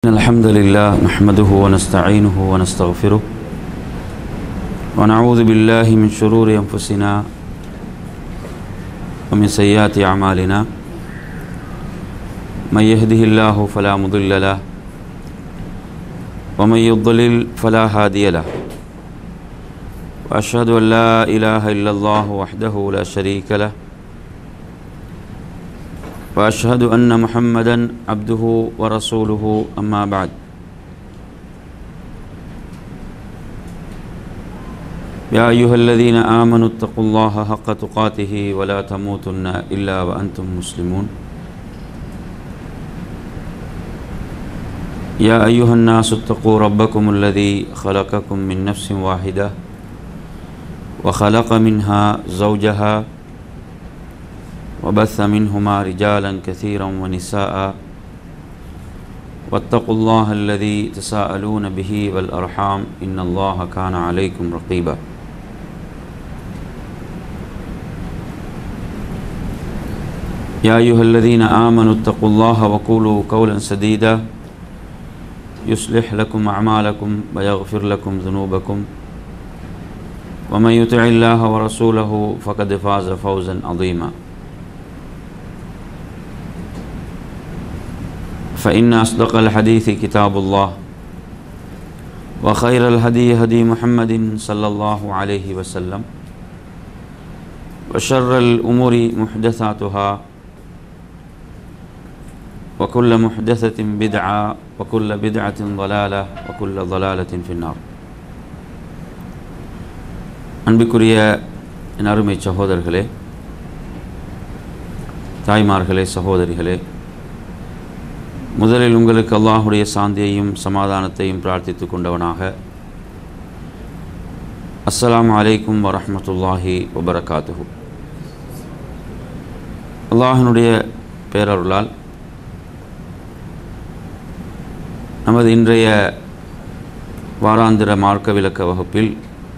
إن الحمد لله نحمده ونستعينه ونستغفره ونعوذ بالله من شرور أنفسنا ومن سيئات أعمالنا من يهده الله فلا مضل له ومن يضلل فلا هادي له وأشهد أن لا إله إلا الله وحده لا شريك له وأشهد أن محمدا عبده ورسوله أما بعد يا أيها الذين آمنوا اتقوا الله حق تقاته ولا تموتن إلا وأنتم مسلمون يا أيها الناس اتقوا ربكم الذي خلقكم من نفس واحدة وخلق منها زوجها وبث منهما رجالا كثيرا ونساء واتقوا الله الذي تساءلون به والأرحام إن الله كان عليكم رقيبا يا أيها الذين آمنوا اتقوا الله وقولوا قولا سديدا يصلح لكم أعمالكم ويغفر لكم ذنوبكم ومن يطع الله ورسوله فقد فاز فوزا عظيما فإن أصدق الحديث كتاب الله وخير الهدي هدي محمد صلى الله عليه وسلم وشر الأمور محدثاتها وكل محدثة بدعة وكل بدعة ضلالة وكل ضلالة في النار அன்பிற்குரிய என் அருமை சகோதரர்களே தாய்மார்களே சகோதரிகளே முதலில் உங்களுக்கு அல்லாஹுடைய சாந்தியையும் சமாதானத்தையும் பிரார்த்தித்து கொண்டவனாக அஸ்ஸலாமு அலைக்கும் வரஹமத்துல்லாஹி வபரகாத்துஹு அல்லாஹினுடைய பேரருளால் நமது இன்றைய வாராந்திர மார்க்க விளக்க வகுப்பில்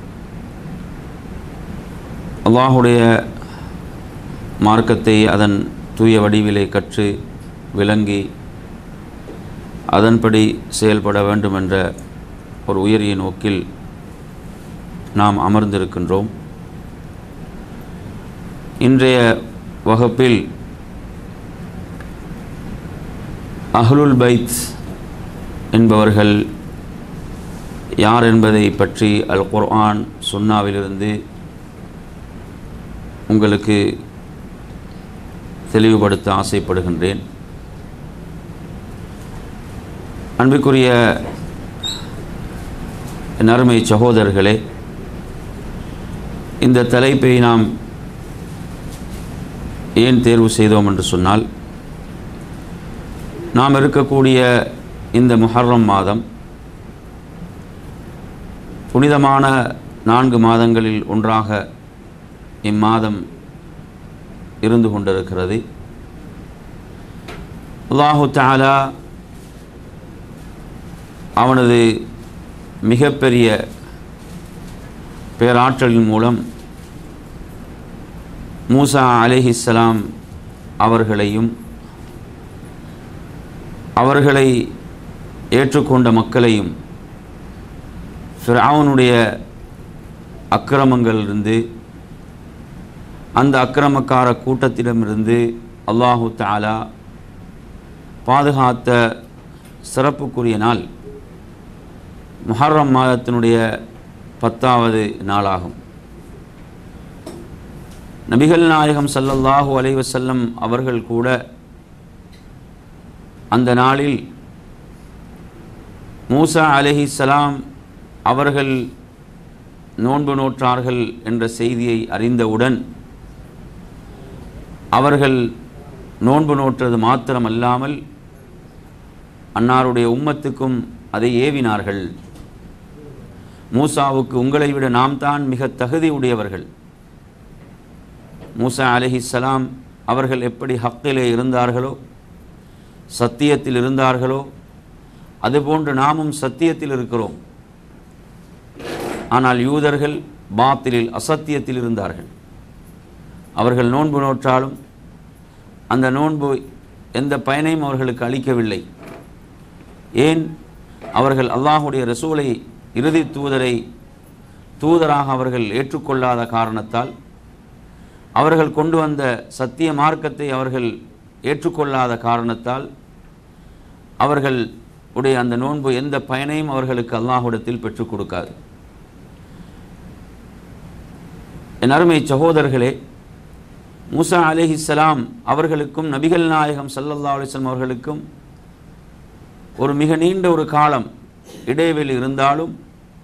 அல்லாஹுடைய மார்க்கத்தை அதன் தூய வடிவிலே கற்று விளங்கி அதன்படி செயல்பட வேண்டும் என்ற ஒரு உயரிய நோக்கில் நாம் அமர்ந்திருக்கின்றோம் இன்றைய வகுப்பில் அஹ்லுல் பைத் என்பவர்கள் யார் என்பதை பற்றி அல் குர்ஆன் சுன்னாவிலிருந்து உங்களுக்கு தெளிவுபடுத்த ஆசைப்படுகின்றேன் அன்பிற்குரிய நறுமை சகோதரர்களே இந்த தலைப்பை நாம் ஏன் தேர்வு செய்தோம் என்று சொன்னால் நாம் இருக்கக்கூடிய இந்த முஹர்ரம் மாதம் புனிதமான நான்கு மாதங்களில் ஒன்றாக இம்மாதம் இருந்து கொண்டிருக்கிறது அல்லாஹு தாலா அவனது மிகப்பெரிய பேராற்றலின் மூலம் மூசா அலிஹிஸ்லாம் அவர்களையும் அவர்களை ஏற்றுக்கொண்ட மக்களையும் ஃபிரவுனுடைய அக்கிரமங்களிலிருந்து அந்த அக்கிரமக்கார கூட்டத்திடமிருந்து அல்லாஹு தாலா பாதுகாத்த சிறப்புக்குரிய நாள் முஹர்ரம் மாதத்தினுடைய பத்தாவது நாளாகும் நபிகள் நாயகம் சல்லல்லாஹூ அலைவசல்லம் அவர்கள் கூட அந்த நாளில் மூசா அலஹி சலாம் அவர்கள் நோன்பு நோற்றார்கள் என்ற செய்தியை அறிந்தவுடன் அவர்கள் நோன்பு நோற்றது மாத்திரமல்லாமல் அன்னாருடைய உம்மத்துக்கும் அதை ஏவினார்கள் மூசாவுக்கு உங்களை விட நாம் தான் மிக தகுதி உடையவர்கள் மூசா அலஹிஸ்லாம் அவர்கள் எப்படி ஹக்கிலே இருந்தார்களோ சத்தியத்தில் இருந்தார்களோ அதுபோன்று நாமும் சத்தியத்தில் இருக்கிறோம் ஆனால் யூதர்கள் பாத்திலில் அசத்தியத்தில் இருந்தார்கள் அவர்கள் நோன்பு நோற்றாலும் அந்த நோன்பு எந்த பயனையும் அவர்களுக்கு அளிக்கவில்லை ஏன் அவர்கள் அல்லாஹுடைய ரசூலை இறுதி தூதரை தூதராக அவர்கள் ஏற்றுக்கொள்ளாத காரணத்தால் அவர்கள் கொண்டு வந்த சத்திய மார்க்கத்தை அவர்கள் ஏற்றுக்கொள்ளாத காரணத்தால் அவர்கள் உடைய அந்த நோன்பு எந்த பயனையும் அவர்களுக்கு அல்லாஹ்விடத்தில் பெற்றுக் கொடுக்காது என் அருமை சகோதரர்களே மூசா அலிஹிஸ்ஸலாம் அவர்களுக்கும் நபிகள் நாயகம் சல்லல்லா அலிஸ்லாம் அவர்களுக்கும் ஒரு மிக நீண்ட ஒரு காலம் இடைவெளி இருந்தாலும்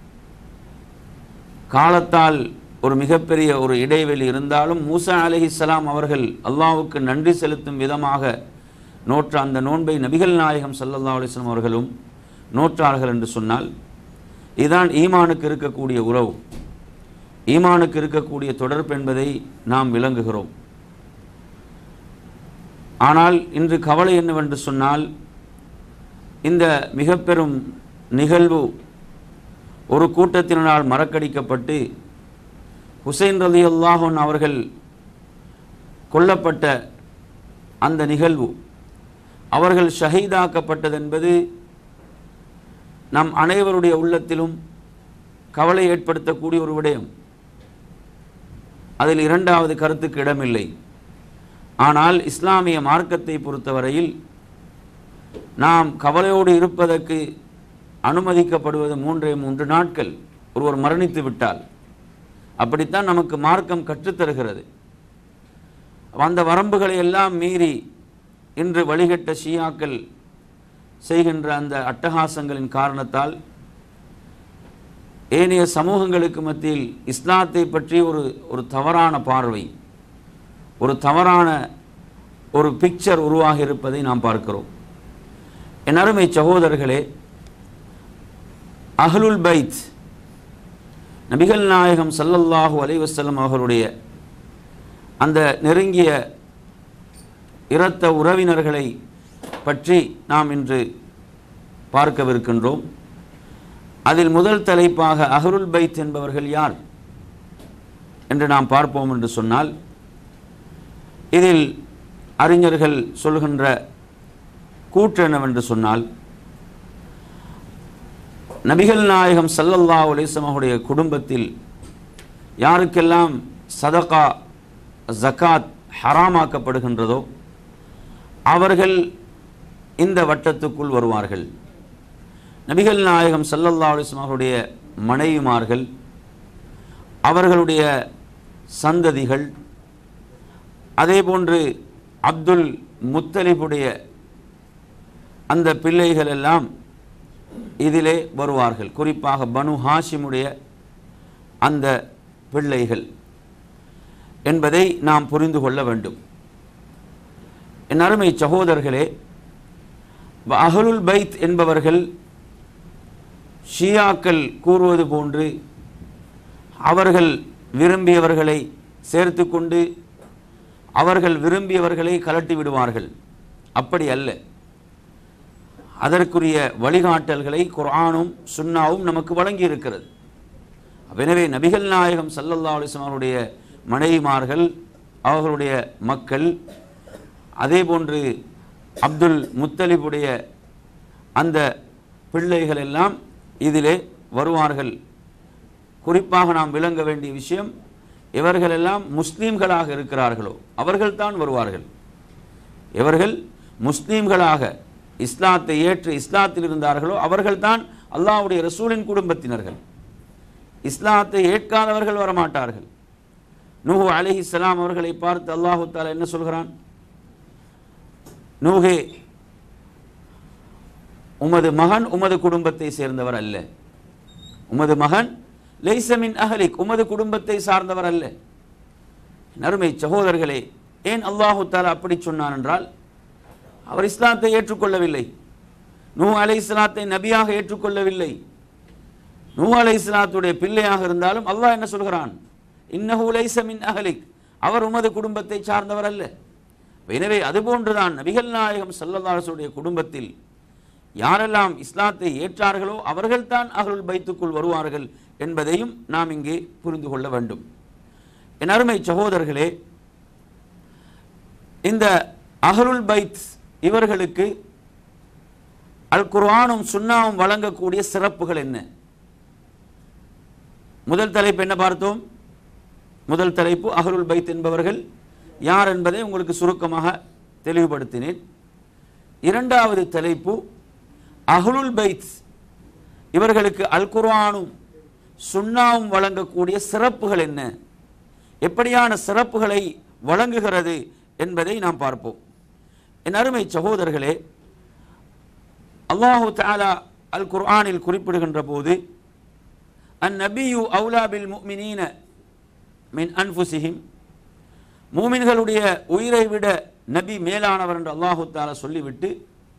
காலத்தால் ஒரு மிகப்பெரிய ஒரு இடைவெளி இருந்தாலும் மூசா அலிஹிஸ்ஸலாம் அவர்கள் அல்லாஹ்வுக்கு நன்றி செலுத்தும் விதமாக நோற்ற அந்த நோன்பை நபிகள் நாயகம் சல்லல்லா அலிஸ்லாம் அவர்களும் நோற்றார்கள் என்று சொன்னால் இதுதான் ஈமானுக்கு இருக்கக்கூடிய உறவு ஈமானுக்கு இருக்கக்கூடிய தொடர்பு என்பதை நாம் விளங்குகிறோம் ஆனால் இன்று கவலை என்னவென்று சொன்னால் இந்த மிக பெரும் நிகழ்வு ஒரு கூட்டத்தினால் மறக்கடிக்கப்பட்டு ஹுசைன் ரலி அல்லாஹன் அவர்கள் கொல்லப்பட்ட அந்த நிகழ்வு அவர்கள் ஷஹீதாக்கப்பட்டது என்பது நம் அனைவருடைய உள்ளத்திலும் கவலை ஏற்படுத்தக்கூடிய ஒரு விடயம் அதில் இரண்டாவது கருத்துக்கு இடமில்லை ஆனால் இஸ்லாமிய மார்க்கத்தை பொறுத்தவரையில் நாம் கவலையோடு இருப்பதற்கு அனுமதிக்கப்படுவது மூன்றே மூன்று நாட்கள் ஒருவர் மரணித்து விட்டால் அப்படித்தான் நமக்கு மார்க்கம் கற்றுத்தருகிறது அந்த வரம்புகளை எல்லாம் மீறி இன்று வழிகட்ட ஷியாக்கள் செய்கின்ற அந்த அட்டகாசங்களின் காரணத்தால் ஏனைய சமூகங்களுக்கு மத்தியில் இஸ்லாத்தை பற்றி ஒரு ஒரு தவறான பார்வை ஒரு தவறான ஒரு பிக்சர் உருவாகி இருப்பதை நாம் பார்க்கிறோம் என் அருமை சகோதரர்களே அஹ்லுல் பைத் நபிகள் நாயகம் சல்லல்லாஹு அலைவசல்லம் அவர்களுடைய அந்த நெருங்கிய இரத்த உறவினர்களை பற்றி நாம் இன்று பார்க்கவிருக்கின்றோம் அதில் முதல் தலைப்பாக அஹருல் பைத் என்பவர்கள் யார் என்று நாம் பார்ப்போம் என்று சொன்னால் இதில் அறிஞர்கள் சொல்கின்ற கூற்று என்னவென்று சொன்னால் நபிகள் நாயகம் சல்லல்லா அலிசமகுடைய குடும்பத்தில் யாருக்கெல்லாம் சதகா ஜகாத் ஹராமாக்கப்படுகின்றதோ அவர்கள் இந்த வட்டத்துக்குள் வருவார்கள் நபிகள் நாயகம் சல்லல்லா அலிஸ்லாம் அவருடைய மனைவிமார்கள் அவர்களுடைய சந்ததிகள் அதேபோன்று அப்துல் முத்தலிபுடைய அந்த பிள்ளைகள் எல்லாம் இதிலே வருவார்கள் குறிப்பாக பனு ஹாஷிமுடைய அந்த பிள்ளைகள் என்பதை நாம் புரிந்து கொள்ள வேண்டும் என் அருமை சகோதரர்களே அஹலுல் பைத் என்பவர்கள் ஷியாக்கள் கூறுவது போன்று அவர்கள் விரும்பியவர்களை சேர்த்து கொண்டு அவர்கள் விரும்பியவர்களை கலட்டி விடுவார்கள் அப்படி அல்ல அதற்குரிய வழிகாட்டல்களை குர்ஆனும் சுன்னாவும் நமக்கு வழங்கி இருக்கிறது எனவே நபிகள் நாயகம் சல்லல்லா அலிஸ்லாம் அவருடைய மனைவிமார்கள் அவர்களுடைய மக்கள் அதே போன்று அப்துல் முத்தலிபுடைய அந்த பிள்ளைகள் எல்லாம் இதிலே வருவார்கள் குறிப்பாக நாம் விளங்க வேண்டிய விஷயம் இவர்களெல்லாம் முஸ்லீம்களாக இருக்கிறார்களோ அவர்கள்தான் வருவார்கள் இவர்கள் முஸ்லீம்களாக இஸ்லாத்தை ஏற்று இஸ்லாத்தில் இருந்தார்களோ அவர்கள்தான் அல்லாஹ்வுடைய ரசூலின் குடும்பத்தினர்கள் இஸ்லாத்தை ஏற்காதவர்கள் வரமாட்டார்கள் நூஹு அலிஹிஸ்ஸலாம் அவர்களை பார்த்து அல்லாஹு தாலா என்ன சொல்கிறான் நூஹே உமது மகன் உமது குடும்பத்தை சேர்ந்தவர் அல்ல உமது மகன் லைசமின் அஹலிக் உமது குடும்பத்தை சார்ந்தவர் அல்ல நறுமை சகோதரர்களே ஏன் அல்லாஹு தாலா அப்படி சொன்னான் என்றால் அவர் இஸ்லாத்தை ஏற்றுக்கொள்ளவில்லை நூ அலை இஸ்லாத்தை நபியாக ஏற்றுக்கொள்ளவில்லை நூ அலை இஸ்லாத்துடைய பிள்ளையாக இருந்தாலும் அல்லாஹ் என்ன சொல்கிறான் இன்னஹு லைசமின் அஹலிக் அவர் உமது குடும்பத்தை சார்ந்தவர் அல்ல எனவே அதுபோன்றுதான் நபிகள் நாயகம் சல்லல்லாசுடைய குடும்பத்தில் யாரெல்லாம் இஸ்லாத்தை ஏற்றார்களோ அவர்கள்தான் அகருள் பைத்துக்குள் வருவார்கள் என்பதையும் நாம் இங்கே புரிந்து கொள்ள வேண்டும் என் அருமை சகோதரர்களே இந்த அகருள் பைத் இவர்களுக்கு அல் குர்ஆனும் சுன்னாவும் வழங்கக்கூடிய சிறப்புகள் என்ன முதல் தலைப்பு என்ன பார்த்தோம் முதல் தலைப்பு அஹ்லுல் பைத் என்பவர்கள் யார் என்பதை உங்களுக்கு சுருக்கமாக தெளிவுபடுத்தினேன் இரண்டாவது தலைப்பு அஹ்லுல் பைத் இவர்களுக்கு அல் குர்ஆனும் சுன்னாவும் வழங்கக்கூடிய சிறப்புகள் என்ன எப்படியான சிறப்புகளை வழங்குகிறது என்பதை நாம் பார்ப்போம் என் அருமை சகோதரர்களே அல்லாஹு தஆலா அல் குர்ஆனில் குறிப்பிடுகின்ற போது அந்நபியு அவுலா பில் முஃமினீன மின் அன்ஃபுசிஹிம் மூமின்களுடைய உயிரை விட நபி மேலானவர் என்று அல்லாஹு தாலா சொல்லிவிட்டு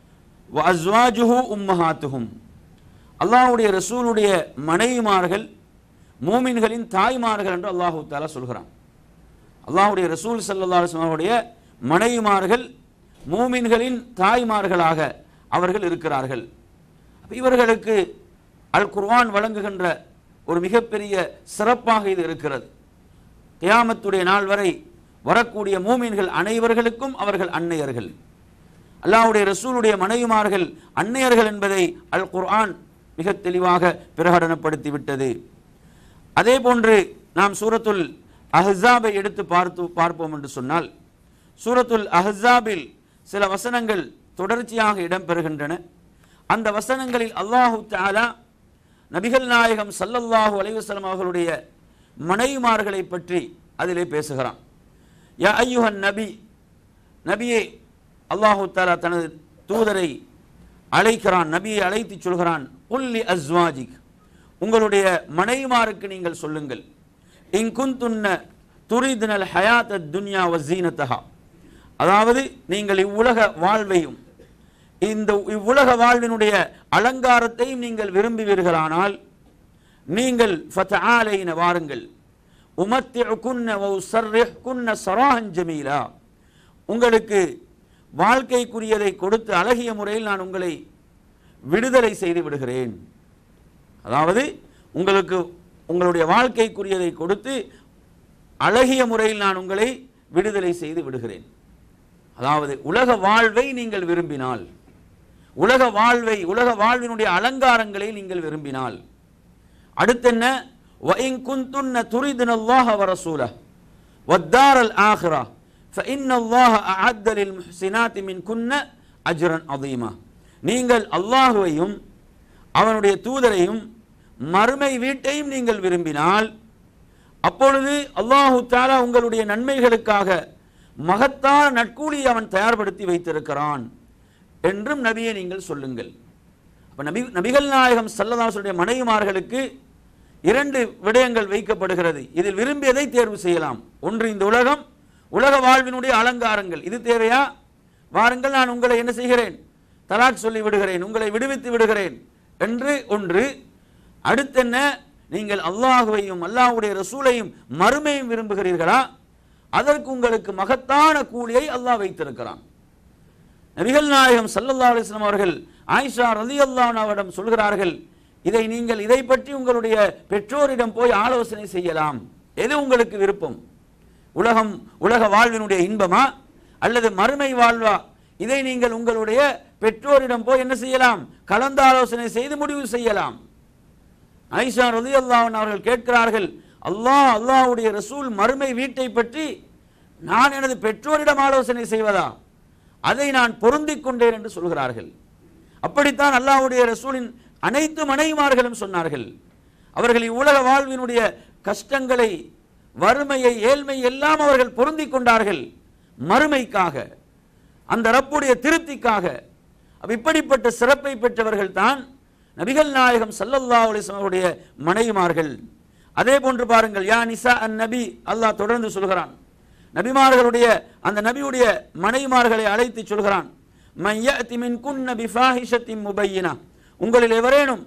வ அஸ்வாஜுஹு உம்மஹாத்துஹும் அல்லாஹ்வுடைய ரசூலுடைய மனைவிமார்கள் மூமின்களின் தாய்மார்கள் என்று அல்லாஹு தாலா சொல்கிறான் அல்லாஹ்வுடைய ரசூல் ஸல்லல்லாஹு அலைஹி வஸல்லம் அவருடைய மனைவிமார்கள் மூமின்களின் தாய்மார்களாக அவர்கள் இருக்கிறார்கள் அப்ப இவர்களுக்கு அல் குர்ஆன் வழங்குகின்ற ஒரு மிகப்பெரிய சிறப்பாக இது இருக்கிறது கியாமத்துடைய நாள் வரை வரக்கூடிய மூமின்கள் அனைவர்களுக்கும் அவர்கள் அன்னையர்கள் அல்லாஹ்வுடைய ரசூலுடைய மனைவிமார்கள் அன்னையர்கள் என்பதை அல் குர்ஆன் மிக தெளிவாக பிரகடனப்படுத்தி விட்டது அதே போன்று நாம் சூரத்துல் அஹ்ஸாபை எடுத்து பார்த்து பார்ப்போம் என்று சொன்னால் சூரத்துல் அஹ்ஸாபில் சில வசனங்கள் தொடர்ச்சியாக இடம்பெறுகின்றன அந்த வசனங்களில் அல்லாஹு தஆலா நபிகள் நாயகம் ஸல்லல்லாஹு அலைஹி வஸல்லம் அவர்களுடைய மனைவிமார்களை பற்றி அதிலே பேசுகிறான் யா ஐயுஹன் நபி நபியே அல்லாஹு தஆலா தனது தூதரை அழைக்கிறான் நபியை அழைத்து சொல்கிறான் உல்லி அஸ்வாஜிக் உங்களுடைய மனைவிமாருக்கு நீங்கள் சொல்லுங்கள் இங்குந்துன்ன துரிதுனல் ஹயாத் துன்யா வசீனத்தஹா அதாவது நீங்கள் இவ்வுலக வாழ்வையும் இந்த இவ்வுலக வாழ்வினுடைய அலங்காரத்தையும் நீங்கள் விரும்புவீர்களானால் நீங்கள் ஃபதஆலைன வாருங்கள் உமத்திஉகுன்ன வஉஸர்ரிஹ்குன்ன ஸராஹன் ஜமீலா உங்களுக்கு வாழ்க்கைக்குரியதை கொடுத்து அழகிய முறையில் நான் உங்களை விடுதலை செய்து விடுகிறேன் அதாவது உங்களுக்கு உங்களுடைய வாழ்க்கைக்குரியதை கொடுத்து அழகிய முறையில் நான் உங்களை விடுதலை செய்து விடுகிறேன் அதாவது உலக வாழ்வை நீங்கள் விரும்பினால் உலக வாழ்வை உலக வாழ்வினுடைய அலங்காரங்களை நீங்கள் விரும்பினால் அடுத்தென்ன وَإِن كُنتُنَّ تُرِدْنَ اللَّهَ وَرَسُولَهُ وَالدَّارَ الْآخِرَةَ فَإِنَّ اللَّهَ أَعَدَّ لِلْمُحْسِنَاتِ مِنْكُنَّ أَجْرًا عَظِيمًا நீங்கள் அல்லாஹுவையும் அவனுடைய தூதரையும் மறுமை வீட்டையும் நீங்கள் விரும்பினால் அப்பொழுது அல்லாஹு தாலா உங்களுடைய நன்மைகளுக்காக மகத்தான நட்கூலி அவன் தயார்படுத்தி வைத்திருக்கிறான் என்றும் நபியை நீங்கள் சொல்லுங்கள் அப்ப நபி நபிகள் நாயகம் சல்லதாசுடைய மனைவிமார்களுக்கு இரண்டு விடயங்கள் வைக்கப்படுகிறது இதில் விரும்பியதை தேர்வு செய்யலாம் ஒன்று இந்த உலகம் உலக வாழ்வினுடைய அலங்காரங்கள் இது தேவையா வாருங்கள் நான் உங்களை என்ன செய்கிறேன் தலாக் சொல்லி விடுகிறேன் உங்களை விடுவித்து விடுகிறேன் என்று ஒன்று அடுத்தென்ன நீங்கள் அல்லாஹுவையும் அல்லாஹ்வுடைய ரசூலையும் மறுமையும் விரும்புகிறீர்களா அதற்கு உங்களுக்கு மகத்தான கூலியை அல்லாஹ் வைத்திருக்கிறான் நபிகள் நாயகம் சல்லல்லாஹு அலைஹி வஸல்லம் அவர்கள் ஆயிஷா ரலியல்லாஹு அன்ஹாவிடம் சொல்கிறார்கள் இதை நீங்கள் இதை பற்றி உங்களுடைய பெற்றோரிடம் போய் ஆலோசனை செய்யலாம் எது உங்களுக்கு விருப்பம் உலகம் உலக வாழ்வினுடைய இன்பமா அல்லது மறுமை வாழ்வா இதை நீங்கள் உங்களுடைய பெற்றோரிடம் போய் என்ன செய்யலாம் கலந்து ஆலோசனை செய்து முடிவு செய்யலாம் ஐஷா ரலியல்லாஹு அன்ஹா அவர்கள் கேட்கிறார்கள் அல்லாஹ் அல்லாஹ்வுடைய ரசூல் மறுமை வீட்டை பற்றி நான் எனது பெற்றோரிடம் ஆலோசனை செய்வதா அதை நான் பொருந்திக் கொண்டேன் என்று சொல்கிறார்கள் அப்படித்தான் அல்லாஹ்வுடைய ரசூலின் அனைத்து மனைவிமார்களும் சொன்னார்கள் அவர்கள் இவ்வுலக வாழ்வினுடைய கஷ்டங்களை வறுமையை ஏழ்மை எல்லாம் அவர்கள் பொருந்திக் கொண்டார்கள் மறுமைக்காக அந்த ரப்புடைய திருப்திக்காக அப்ப இப்படிப்பட்ட சிறப்பை பெற்றவர்கள் தான் நபிகள் நாயகம் சல்லல்லாஹு அலைஹி வஸல்லம் அவருடைய மனைவிமார்கள் அதே போன்று பாருங்கள் யா நிசா அன் நபி அல்லாஹ் தொடர்ந்து சொல்கிறான் நபிமார்களுடைய அந்த நபியுடைய மனைவிமார்களை அழைத்து சொல்கிறான் மன் யஅதி மின்குன்ன பிஃபாஹிஷத்தின் முபையினா உங்களில் எவரேனும்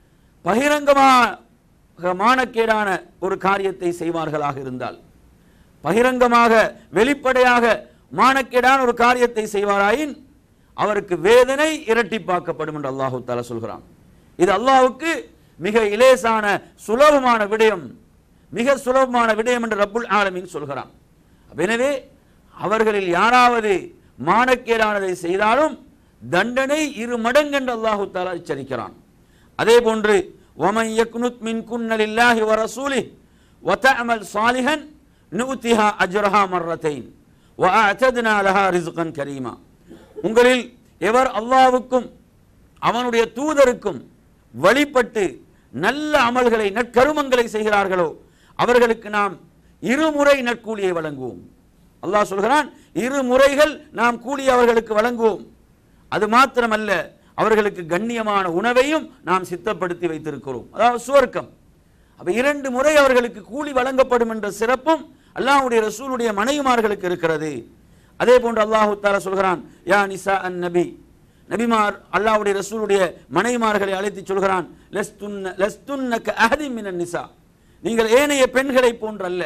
பகிரங்கமாக மானக்கேடான ஒரு காரியத்தை செய்வார்களாக இருந்தால் பகிரங்கமாக வெளிப்படையாக மானக்கேடான ஒரு காரியத்தை செய்வாராயின் அவருக்கு வேதனை இரட்டிப்பாக்கப்படும் என்று அல்லாஹு தாலா சொல்கிறான் இது அல்லாஹ்வுக்கு மிக இலேசான சுலபமான விடயம் மிக சுலபமான விடயம் என்று ரப்புல் ஆலமீன் சொல்கிறான் எனவே அவர்களில் யாராவது மானக்கேடானதை செய்தாலும் தண்டனை இரு மடங்கென்று அல்லாஹு தாலா எச்சரிக்கிறான் அதே போன்று وَمَنْ يَكْنُتْ مِنْ كُنَّ لِلَّهِ وَرَسُولِهِ وَتَعْمَلْ صَالِحًا نُؤْتِهَا أَجْرَهَا مَرَّتَيْنِ وَأَعْتَدْنَا لَهَا رِزْقًا كَرِيمًا உங்களில் எவர் அல்லாஹ்வுக்கும் அவனுடைய தூதருக்கும் வழிபட்டு நல்ல அமல்களை நற்கருமங்களை செய்கிறார்களோ அவர்களுக்கு நாம் இருமுறை நற்கூலியை வழங்குவோம் அல்லாஹ் சொல்கிறான் இரு முறைகள் நாம் கூலி அவர்களுக்கு வழங்குவோம் அது மாத்திரமல்ல அவர்களுக்கு கண்ணியமான உணவையும் நாம் சித்தப்படுத்தி வைத்திருக்கிறோம் அதாவது சுவர்க்கம் அப்ப இரண்டு முறை அவர்களுக்கு கூலி வழங்கப்படும் என்ற சிறப்பும் அல்லாஹ்வுடைய ரசூலுடைய மனைவிமார்களுக்கு இருக்கிறது அதே போன்று அல்லாஹு தாலா சொல்கிறான் யா நிசா அன் நபி நபிமார் அல்லாஹ்வுடைய ரசூலுடைய மனைவிமார்களை அழைத்து சொல்கிறான் லஸ்துன்ன லஸ்துன்னக அஹதி மினன் நிசா நீங்கள் ஏனைய பெண்களை போன்றல்ல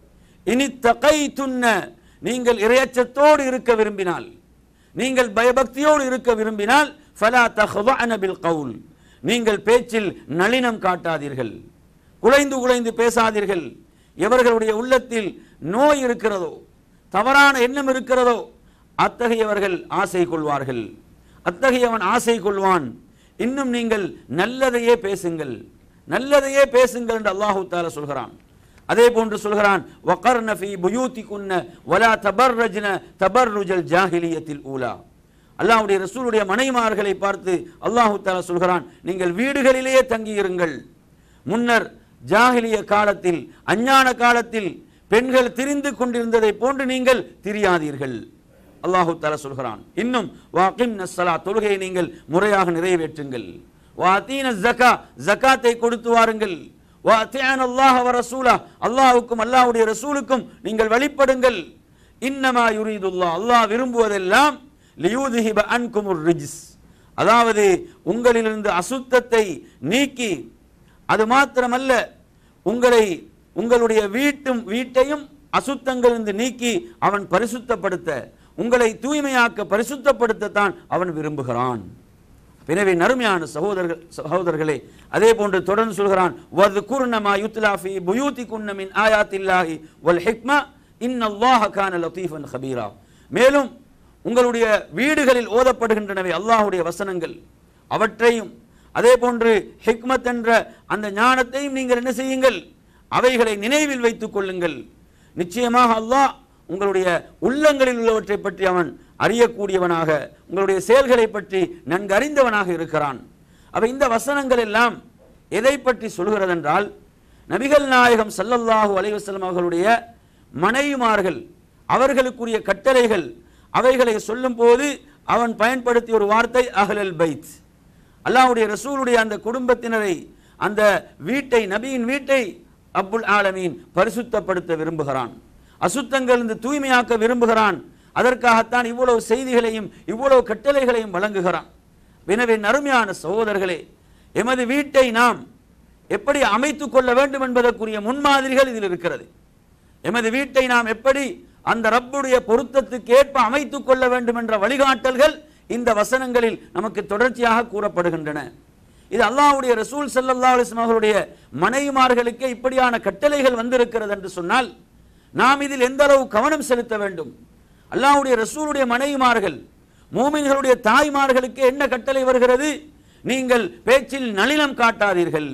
இனி தகை துன்ன நீங்கள் இரையச்சத்தோடு இருக்க விரும்பினால் நீங்கள் பயபக்தியோடு இருக்க விரும்பினால் ஃபலா தஹ்வஅன பில் கவுல் நீங்கள் பேச்சில் நளினம் காட்டாதீர்கள் குலைந்து குலைந்து பேசாதீர்கள் எவர்களுடைய உள்ளத்தில் நோய் இருக்கிறதோ தவறான எண்ணம் இருக்கிறதோ அத்தகையவர்கள் ஆசை கொள்வார்கள் அத்தகையவன் ஆசை கொள்வான் இன்னும் நீங்கள் நல்லதையே பேசுங்கள் நல்லதையே பேசுங்கள் என்று அல்லாஹு தாலா சொல்கிறான் அதே போன்று சொல்கிறான் வகர்ன ஃபீ புயூத்திகுன்ன வலா தபர்ரஜ்ன தபர்ருஜல் ஜாஹிலியத்தில் ஊலா அல்லாஹ்வுடைய ரசூலுடைய மனைமார்களை பார்த்து அல்லாஹு தாலா சொல்கிறான் நீங்கள் வீடுகளிலேயே தங்கியிருங்கள் முன்னர் ஜாஹிலிய காலத்தில் அஞ்ஞான காலத்தில் பெண்கள் திரிந்து கொண்டிருந்ததை போன்று நீங்கள் திரியாதீர்கள் அல்லாஹு தாலா சொல்கிறான் இன்னும் வாக்கிம் நஸ்ஸலா தொழுகையை நீங்கள் முறையாக நிறைவேற்றுங்கள் வாத்தீன ஜக்கா ஜக்காத்தை கொடுத்து வாருங்கள் வாத்தியான் அல்லாஹ் வ ரசூலா அல்லாஹ்வுக்கும் அல்லாஹ்வுடைய ரசூலுக்கும் நீங்கள் வழிபடுங்கள் இன்னமா யுரீதுல்லாஹ் அல்லாஹ் விரும்புவதெல்லாம் லியூதிஹிப அன்குமுர் ரிஜ்ஸ் அதாவது உங்களிலிருந்து அசுத்தத்தை நீக்கி அது மாத்திரமல்ல உங்களை உங்களுடைய வீட்டும் வீட்டையும் அசுத்தங்களிலிருந்து நீக்கி அவன் பரிசுத்தப்படுத்த உங்களை தூய்மையாக்க பரிசுத்தப்படுத்தத்தான் அவன் விரும்புகிறான் எனவே நறுமையான சகோதரர்கள் சகோதரர்களே அதே போன்று தொடர்ந்து சொல்கிறான் வது குர்ணமா யுத்லாஃபி புயூதி குன்னமின் ஆயாத்தில்லாஹி வல் ஹிக்மா இன்னல்லாஹ கான லத்தீஃபன் ஹபீரா மேலும் உங்களுடைய வீடுகளில் ஓதப்படுகின்றனவே அல்லாஹ்வுடைய வசனங்கள் அவற்றையும் அதே போன்று ஹிக்மத் என்ற அந்த ஞானத்தையும் நீங்கள் என்ன செய்யுங்கள் அவைகளை நினைவில் வைத்துக் கொள்ளுங்கள் நிச்சயமாக அல்லாஹ் உங்களுடைய உள்ளங்களில் உள்ளவற்றை பற்றி அவன் அறியக்கூடியவனாக உங்களுடைய செயல்களை பற்றி நன்கு அறிந்தவனாக இருக்கிறான் அப்ப இந்த வசனங்கள் எல்லாம் எதை பற்றி சொல்கிறது என்றால் நபிகள் நாயகம் ஸல்லல்லாஹு அலைஹி வஸல்லம் அவர்களுடைய மனைவிமார்கள் அவர்களுக்குரிய கட்டளைகள் அவைகளை சொல்லும் போது அவன் பயன்படுத்திய ஒரு வார்த்தை அஹ்லல் பைத் அல்லாஹ்வுடைய ரசூலுடைய அந்த குடும்பத்தினரை அந்த வீட்டை நபியின் வீட்டை அப்புல் ஆலமீன் பரிசுத்தப்படுத்த விரும்புகிறான் அசுத்தங்கள் இந்த தூய்மையாக்க விரும்புகிறான் அதற்காகத்தான் இவ்வளவு செய்திகளையும் இவ்வளவு கட்டளைகளையும் வழங்குகிறான் எனவே நறுமையான சகோதரர்களே எமது வீட்டை நாம் எப்படி அமைத்துக் கொள்ள வேண்டும் என்பதற்குரிய முன்மாதிரிகள் இதில் இருக்கிறது எமது வீட்டை நாம் எப்படி அந்த ரப்புடைய பொருத்தத்துக்கு ஏற்ப அமைத்துக் கொள்ள வேண்டும் என்ற வழிகாட்டல்கள் இந்த வசனங்களில் நமக்கு தொடர்ச்சியாக கூறப்படுகின்றன இது அல்லாஹ்வுடைய ரசூல் ஸல்லல்லாஹு அலைஹி வஸல்லம் அவர்களுடைய மனைவிமார்களுக்கு இப்படியான கட்டளைகள் வந்திருக்கிறது என்று சொன்னால் நாம் இதில் எந்த அளவு கவனம் செலுத்த வேண்டும் அல்லாஹ்வுடைய ரசூலுடைய மனைவிமார்கள் மூமின்களுடைய தாய்மார்களுக்கு என்ன கட்டளை வருகிறது நீங்கள் பேச்சில் நளினம் காட்டாதீர்கள்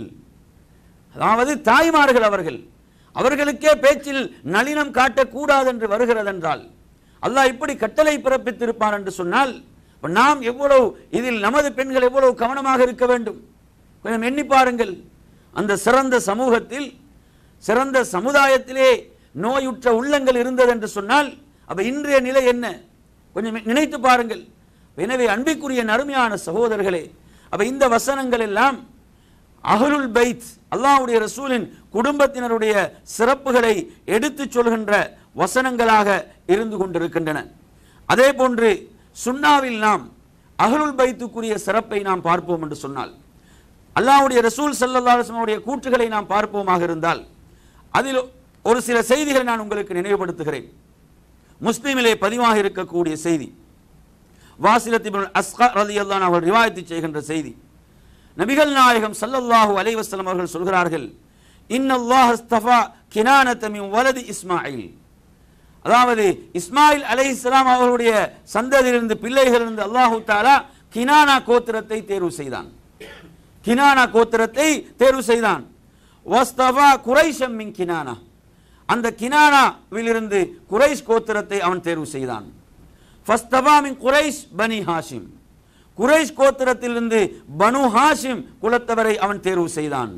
அதாவது தாய்மார்கள் அவர்கள் அவர்களுக்கே பேச்சில் நளினம் காட்டக்கூடாது என்று வருகிறதென்றால் அல்லாஹ் இப்படி கட்டளை பிறப்பித்திருப்பான் என்று சொன்னால் அப்ப நாம் எவ்வளவு இதில் நமது பெண்கள் எவ்வளவு கவனமாக இருக்க வேண்டும் கொஞ்சம் எண்ணி பாருங்கள் அந்த சிறந்த சமூகத்தில் சிறந்த சமுதாயத்திலே நோயுற்ற உள்ளங்கள் இருந்தது என்று சொன்னால் அப்ப இன்றைய நிலை என்ன கொஞ்சம் நினைத்து பாருங்கள் எனவே அன்பிற்குரிய நறுமையான சகோதரர்களே அப்ப இந்த வசனங்கள் எல்லாம் அஹ்லுல் பைத் அல்லாஹ்வுடைய ரசூலின் குடும்பத்தினருடைய சிறப்புகளை எடுத்துச் சொல்கின்ற வசனங்களாக இருந்து கொண்டிருக்கின்றன அதே போன்று சுன்னாவில் நாம் அஹ்லுல் பைத்துக்குரிய சிறப்பை நாம் பார்ப்போம் என்று சொன்னால் அல்லாஹ்வுடைய ரசூல் ஸல்லல்லாஹு அலைஹி வஸல்லம் உடைய கூற்றுகளை நாம் பார்ப்போமாக இருந்தால் அதில் ஒரு சில செய்திகளை நான் உங்களுக்கு நினைவுபடுத்துகிறேன் முஸ்லிமிலே பதிவாக இருக்கக்கூடிய செய்தி வாசிலத் இப்னு அஸ்கா ரலியல்லாஹு அவர்கள் ரிவாயத்து செய்கின்ற செய்தி நபிகள் நாயகம் ஸல்லல்லாஹு அலைஹி வஸல்லம் அவர்கள் சொல்கிறார்கள் இன்னல்லாஹ் அஸ்தஃபா கினானத மின் வலதி இஸ்மாயில் அதாவது இஸ்மாயில் அலைஹிஸ்ஸலாம் அவர்களுடைய சந்ததியிலிருந்து பிள்ளைகளிலிருந்து அல்லாஹு தாலா கினானா கோத்திரத்தை தேர்வு செய்தான் கினானா கோத்திரத்தை தேர்வு செய்தான் வஸ்தவா குரைஷம் மின் கினானா அந்த கினானாவிலிருந்து குரைஷ் கோத்திரத்தை அவன் தேர்வு செய்தான் ஃபஸ்தபா மின் குரைஷ் பனி ஹாஷிம் குரைஷ் கோத்திரத்திலிருந்து பனு ஹாஷிம் குலத்தவரை அவன் தேர்வு செய்தான்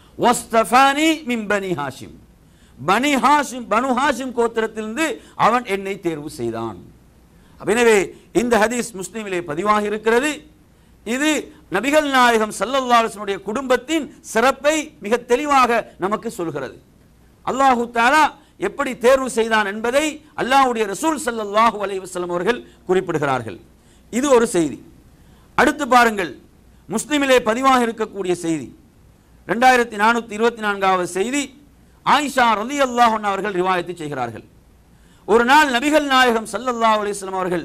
வஸ்தஃபானி மின் பனி ஹாஷிம் பனி ஹாஷிம் பனு ஹாஷிம் கோத்திரத்திலிருந்து அவன் என்னை தேர்வு செய்தான் அப்ப எனவே இந்த ஹதீஸ் முஸ்லிமிலே பதிவாகி இருக்கிறது இது நபிகள் நாயகம் ஸல்லல்லாஹு அலைஹி வஸல்லம் குடும்பத்தின் சிறப்பை மிக தெளிவாக நமக்கு சொல்கிறது அல்லாஹு தாலா எப்படி தேர்வு செய்தான் என்பதை அல்லாஹ்வுடைய ரசூல் ஸல்லல்லாஹு அலைஹி வஸல்லம் அவர்கள் குறிப்பிடுகிறார்கள் இது ஒரு செய்தி அடுத்து பாருங்கள் முஸ்லிமிலே பதிவாக இருக்கக்கூடிய செய்தி ரெண்டாயிரத்தி நானூற்றி இருபத்தி நான்காவது செய்தி ஆயிஷா ரலி அல்லாஹன் அவர்கள் ரிவாயத்து செய்கிறார்கள் ஒரு நாள் நபிகள் நாயகம் ஸல்லல்லாஹு அலைஹி வஸல்லம் அவர்கள்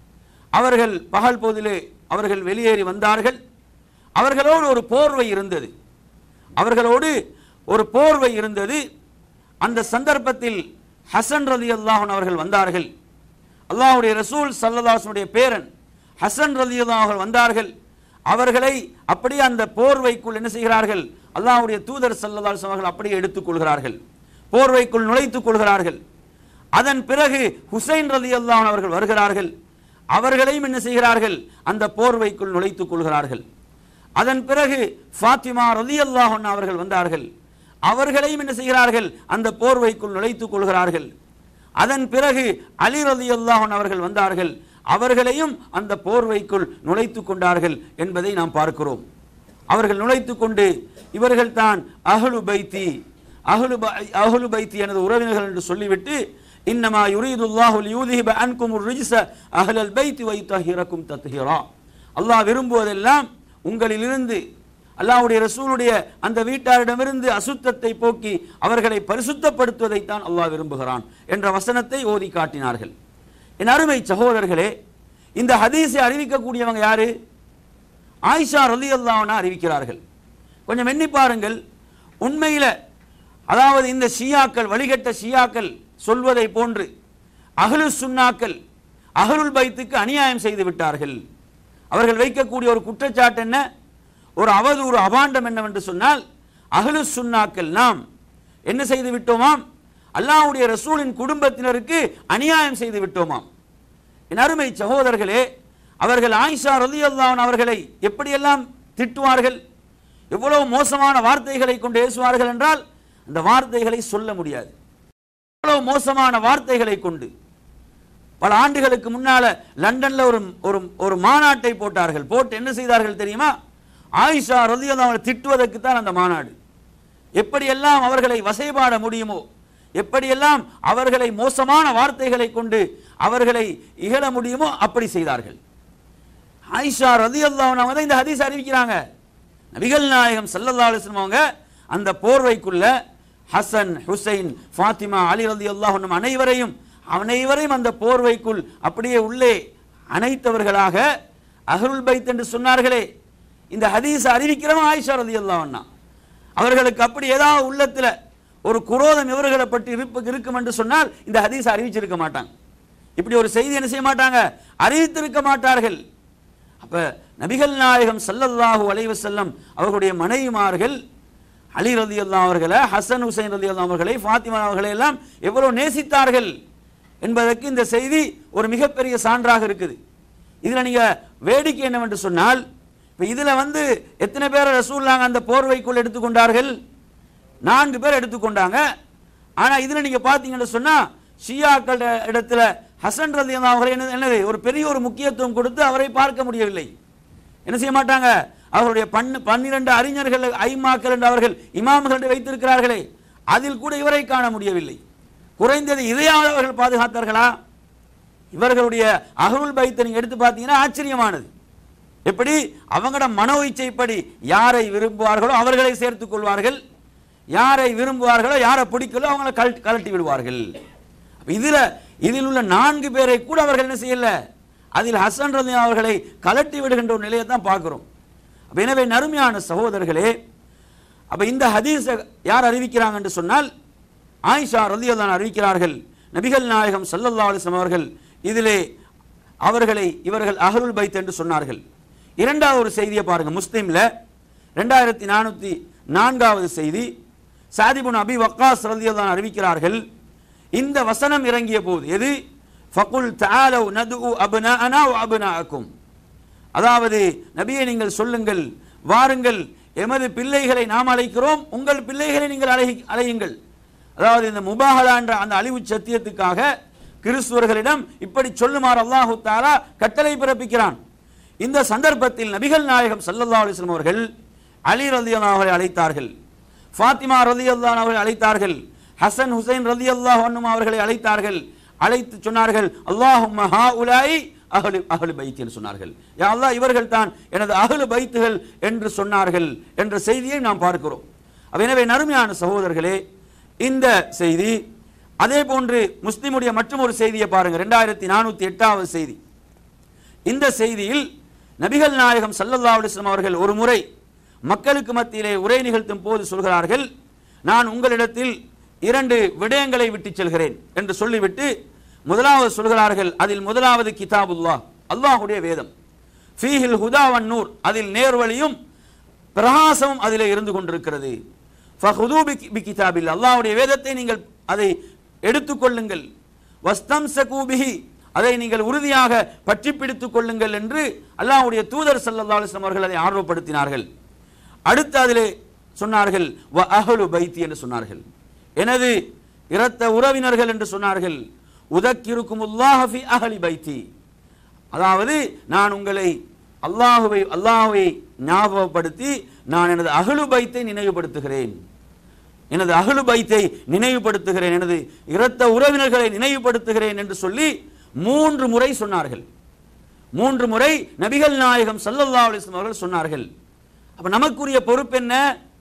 அவர்கள் பகல் போதிலே அவர்கள் வெளியேறி வந்தார்கள் அவர்களோடு ஒரு போர்வை இருந்தது அவர்களோடு ஒரு போர்வை இருந்தது அந்த சந்தர்ப்பத்தில் ஹசன் ரலி அல்லாஹன் அவர்கள் வந்தார்கள் அல்லாஹ்வுடைய ரசூல் சல்லல்லாஹுடைய பேரன் ஹசன் ரலி அவர்கள் வந்தார்கள் அவர்களை அப்படியே அந்த போர்வைக்குள் என்ன செய்கிறார்கள் அல்லாஹ்வுடைய தூதர் சல்லல்லாஹு அவர்கள் அப்படியே எடுத்துக்கொள்கிறார்கள் போர்வைக்குள் நுழைத்துக் கொள்கிறார்கள் அதன் பிறகு ஹுசைன் ரலி அல்லாஹ் அவர்கள் வருகிறார்கள் அவர்களையும் என்ன செய்கிறார்கள் அந்த போர்வைக்குள் நுழைத்துக் கொள்கிறார்கள் அதன் பிறகு ஃபாத்திமா ரலி அல்லாஹன் அவர்கள் வந்தார்கள் அவர்களையும் என்ன செய்கிறார்கள் அந்த போர்வைக்குள் நுழைத்துக் கொள்கிறார்கள் அதன் பிறகு அலி ரலி அல்லாஹன் அவர்கள் வந்தார்கள் அவர்களையும் அந்த போர்வைக்குள் நுழைத்துக் கொண்டார்கள் என்பதை நாம் பார்க்கிறோம் அவர்கள் நுழைத்துக் கொண்டு இவர்கள் தான் அஹ்லு பைத்தி அஹ்லு பை- அஹ்லு பைத்தி எனது உறவினர்கள் என்று சொல்லிவிட்டு இன்னமா யுரீதுல்லாஹு லியூதிஹிப அன்கும் ரிஜ்ஸ அஹ்லல் பைத்தி வைத்தஹிரக்கும் தத்ஹீரா அல்லாஹ் விரும்புவதெல்லாம் உங்களிலிருந்து அல்லாஹ்வுடைய ரசூலுடைய அந்த வீட்டாரிடமிருந்து அசுத்தத்தை போக்கி அவர்களை பரிசுத்தப்படுத்துவதைத்தான் அல்லாஹ் விரும்புகிறான் என்ற வசனத்தை ஓதி காட்டினார்கள் என் அருமை சகோதரர்களே இந்த ஹதீஸை அறிவிக்கக்கூடியவங்க யாரு ஆயிஷா ரலி அறிவிக்கிறார்கள் கொஞ்சம் எண்ணி பாருங்கள் உண்மையில அதாவது இந்த ஷியாக்கள் வழிகட்ட ஷியாக்கள் சொல்வதை போன்று அஹ்லு சுன்னாக்கள் அஹ்லுல் பைத்துக்கு அநியாயம் செய்து விட்டார்கள் அவர்கள் வைக்கக்கூடிய ஒரு குற்றச்சாட்டு என்ன ஒரு அவதூறு அபாண்டம் என்னவென்று சொன்னால் அஹ்லு சுன்னாக்கள் நாம் என்ன செய்து விட்டோமாம் அல்லாஹ்வுடைய ரசூலின் குடும்பத்தினருக்கு அநியாயம் செய்து விட்டோமாம் என் அருமை சகோதரர்களே அவர்கள் ஆயிஷா ரலியல்லாஹு அவர்களை எப்படியெல்லாம் திட்டுவார்கள் எவ்வளவு மோசமான வார்த்தைகளை கொண்டு ஏசுவார்கள் என்றால் அந்த வார்த்தைகளை சொல்ல முடியாது எவ்வளவு மோசமான வார்த்தைகளை கொண்டு பல ஆண்டுகளுக்கு முன்னால லண்டன்ல ஒரு ஒரு ஒரு மாநாட்டை போட்டார்கள் போட்டு என்ன செய்தார்கள் தெரியுமா ஆயிஷா ரலியல்லாஹு அவர்களை திட்டுவதற்கு தான் அந்த மாநாடு எப்படியெல்லாம் அவர்களை வசைபாட முடியுமோ எப்படியெல்லாம் அவர்களை மோசமான வார்த்தைகளை கொண்டு அவர்களை இகழ முடியுமோ அப்படி செய்தார்கள் ஆயிஷா ரலியல்லாஹு அன்ஹா தான் இந்த ஹதீஸ் அறிவிக்கிறாங்க நபிகள் நாயகம் ஸல்லல்லாஹு அலைஹி வஸல்லம் அவங்க அந்த போர்வைக்குள்ள ஹசன் ஹுசைன் ஃபாத்திமா அலி ரலியல்லாஹு அன்ஹும் அனைவரையும் அனைவரையும் அந்த போர்வைக்குள் அப்படியே உள்ளே அனைத்தவர்களாக அஹ்லுல் பைத் என்று சொன்னார்களே இந்த ஹதீஸ் அறிவிக்கிறவன் ஆயிஷா ரலியல்லாஹு அன்ஹா அவர்களுக்கு அப்படி ஏதாவது உள்ளத்துல ஒரு குரோதம் இவர்களை பற்றி இருப்பு இருக்கும் என்று சொன்னால் இந்த ஹதீஸ் அறிவிச்சிருக்க மாட்டாங்க இப்படி ஒரு செய்தி என்ன செய்ய மாட்டாங்க அறிவித்திருக்க மாட்டார்கள் அப்ப நபிகள் நாயகம் ஸல்லல்லாஹு அலைஹி வஸல்லம் அவர்களுடைய மனைவிமார்கள் அலி ரலியல்லாஹு அவர்களை ஹசன் ஹுசைன் ரலியல்லாஹு அவர்களை ஃபாத்திமா அவர்களை எல்லாம் எவ்வளவு நேசித்தார்கள் என்பதற்கு இந்த செய்தி ஒரு மிகப்பெரிய சான்றாக இருக்குது இதுல நீங்க வேடிக்கை என்னவென்று சொன்னால் இப்ப இதுல வந்து எத்தனை பேரை ரசூல்லாங்க அந்த போர்வைக்குள் எடுத்துக்கொண்டார்கள் நான்கு பேர் எடுத்துக்கொண்டாங்க ஆனா இதுல நீங்க பாத்தீங்கன்னு சொன்னா ஷியாக்கள் இடத்துல ஹசன் ரதி அவர்களை என்ன என்னது ஒரு பெரிய ஒரு முக்கியத்துவம் கொடுத்து அவரை பார்க்க முடியவில்லை என்ன செய்ய மாட்டாங்க அவருடைய பன்னு பன்னிரண்டு அறிஞர்கள் ஐமாக்கள் என்று அவர்கள் இமாம்கள் என்று வைத்திருக்கிறார்களே அதில் கூட இவரை காண முடியவில்லை குறைந்தது இதையாவது அவர்கள் பாதுகாத்தார்களா இவர்களுடைய அகருள் பைத்தை நீங்க எடுத்து பார்த்தீங்கன்னா ஆச்சரியமானது எப்படி அவங்களோட மனோ இச்சைப்படி யாரை விரும்புவார்களோ அவர்களை சேர்த்துக் கொள்வார்கள் யாரை விரும்புவார்களோ யாரை பிடிக்கலோ அவங்களை கழட்டி கழட்டி விடுவார்கள் அப்ப இதுல இதில் உள்ள நான்கு பேரை கூட அவர்கள் என்ன செய்யல அதில் ஹசன் ரதி அவர்களை கலட்டி விடுகின்ற ஒரு நிலையை தான் பார்க்கிறோம் அப்ப எனவே நறுமையான சகோதரர்களே அப்ப இந்த ஹதீஸை யார் அறிவிக்கிறாங்க என்று சொன்னால் ஆயிஷா ரலியல்லாஹு அறிவிக்கிறார்கள் நபிகள் நாயகம் ஸல்லல்லாஹு அலைஹி வஸல்லம் அவர்கள் இதிலே அவர்களை இவர்கள் அஹ்லுல் பைத் என்று சொன்னார்கள் இரண்டாவது ஒரு செய்தியை பாருங்க முஸ்லீம்ல ரெண்டாயிரத்தி நானூற்றி நான்காவது செய்தி சாதிபுன் அபி வக்காஸ் ரலியல்லாஹு அறிவிக்கிறார்கள் இந்த வசனம் இறங்கிய போது எது ஃபகுல் தஆலவ் நதுஉ அப்னாஅனா வ அப்னாஅக்கும் அதாவது நபியை நீங்கள் சொல்லுங்கள் வாருங்கள் எமது பிள்ளைகளை நாம் அழைக்கிறோம் உங்கள் பிள்ளைகளை நீங்கள் அழகி அழையுங்கள் அதாவது இந்த முபாஹலா என்ற அந்த அழிவு சத்தியத்துக்காக கிறிஸ்துவர்களிடம் இப்படி சொல்லுமாறு அல்லாஹு தாலா கட்டளை பிறப்பிக்கிறான் இந்த சந்தர்ப்பத்தில் நபிகள் நாயகம் ஸல்லல்லாஹு அலைஹி வஸல்லம் அவர்கள் அலி ரலியல்லாஹு அவர்களை அழைத்தார்கள் ஃபாத்திமா ரலியல்லாஹு அவர்களை அழைத்தார்கள் ஹசன் ஹுசைன் ரலியல்லாஹு அன்ஹும் அவர்களை அழைத்தார்கள் அழைத்து சொன்னார்கள் அல்லாஹும்ம ஹாஉலாய் அஹ்லு அஹ்லு பைத் என்று சொன்னார்கள் யா அல்லாஹ் இவர்கள் தான் எனது அஹ்லு பைத்துகள் என்று சொன்னார்கள் என்ற செய்தியை நாம் பார்க்கிறோம் அப்ப எனவே நறுமையான சகோதரர்களே இந்த செய்தி அதே போன்று முஸ்லிமுடைய மற்றும் ஒரு செய்தியை பாருங்க ரெண்டாயிரத்தி நானூத்தி எட்டாவது செய்தி இந்த செய்தியில் நபிகள் நாயகம் ஸல்லல்லாஹு அலைஹி வஸல்லம் அவர்கள் ஒரு முறை மக்களுக்கு மத்தியிலே உரை நிகழ்த்தும் போது சொல்கிறார்கள் நான் உங்களிடத்தில் இரண்டு விடயங்களை விட்டு செல்கிறேன் என்று சொல்லிவிட்டு முதலாவது சொல்கிறார்கள் அதில் முதலாவது கிதாபுல்லாஹ் அல்லாஹ்வுடைய வேதம் ஃபீஹில் ஹுதாவன் நூர் அதில் நேர்வழியும் பிரகாசமும் அதிலே இருந்து கொண்டிருக்கிறது ஃபஹுதூ பி- பி கிதாபில் அல்லாஹ்வுடைய வேதத்தை நீங்கள் அதை எடுத்துக்கொள்ளுங்கள் வஸ்தம்சகூ பிஹி அதை நீங்கள் உறுதியாக பற்றி பிடித்துக் கொள்ளுங்கள் என்று அல்லாஹ்வுடைய தூதர் ஸல்லல்லாஹு அலைஹி வஸல்லம் அவர்கள் அதை ஆர்வப்படுத்தினார்கள் அடுத்து அதிலே சொன்னார்கள் வ அஹ்லு பைத்தி என்று சொன்னார்கள் எனது இரத்த உறவினர்கள் என்று சொன்னார்கள் உதக்கிருக்கும் ஃபி அஹ்லி பைத்தி அதாவது நான் உங்களை அல்லாஹுவை அல்லாஹுவை ஞாபகப்படுத்தி நான் எனது அகலு பைத்தை நினைவுபடுத்துகிறேன் எனது அகலு பைத்தை நினைவுபடுத்துகிறேன் எனது இரத்த உறவினர்களை நினைவுபடுத்துகிறேன் என்று சொல்லி மூன்று முறை சொன்னார்கள் மூன்று முறை நபிகள் நாயகம் ஸல்லல்லாஹு அலைஹி வஸல்லம் அவர்கள் சொன்னார்கள் அப்ப நமக்குரிய பொறுப்பு என்ன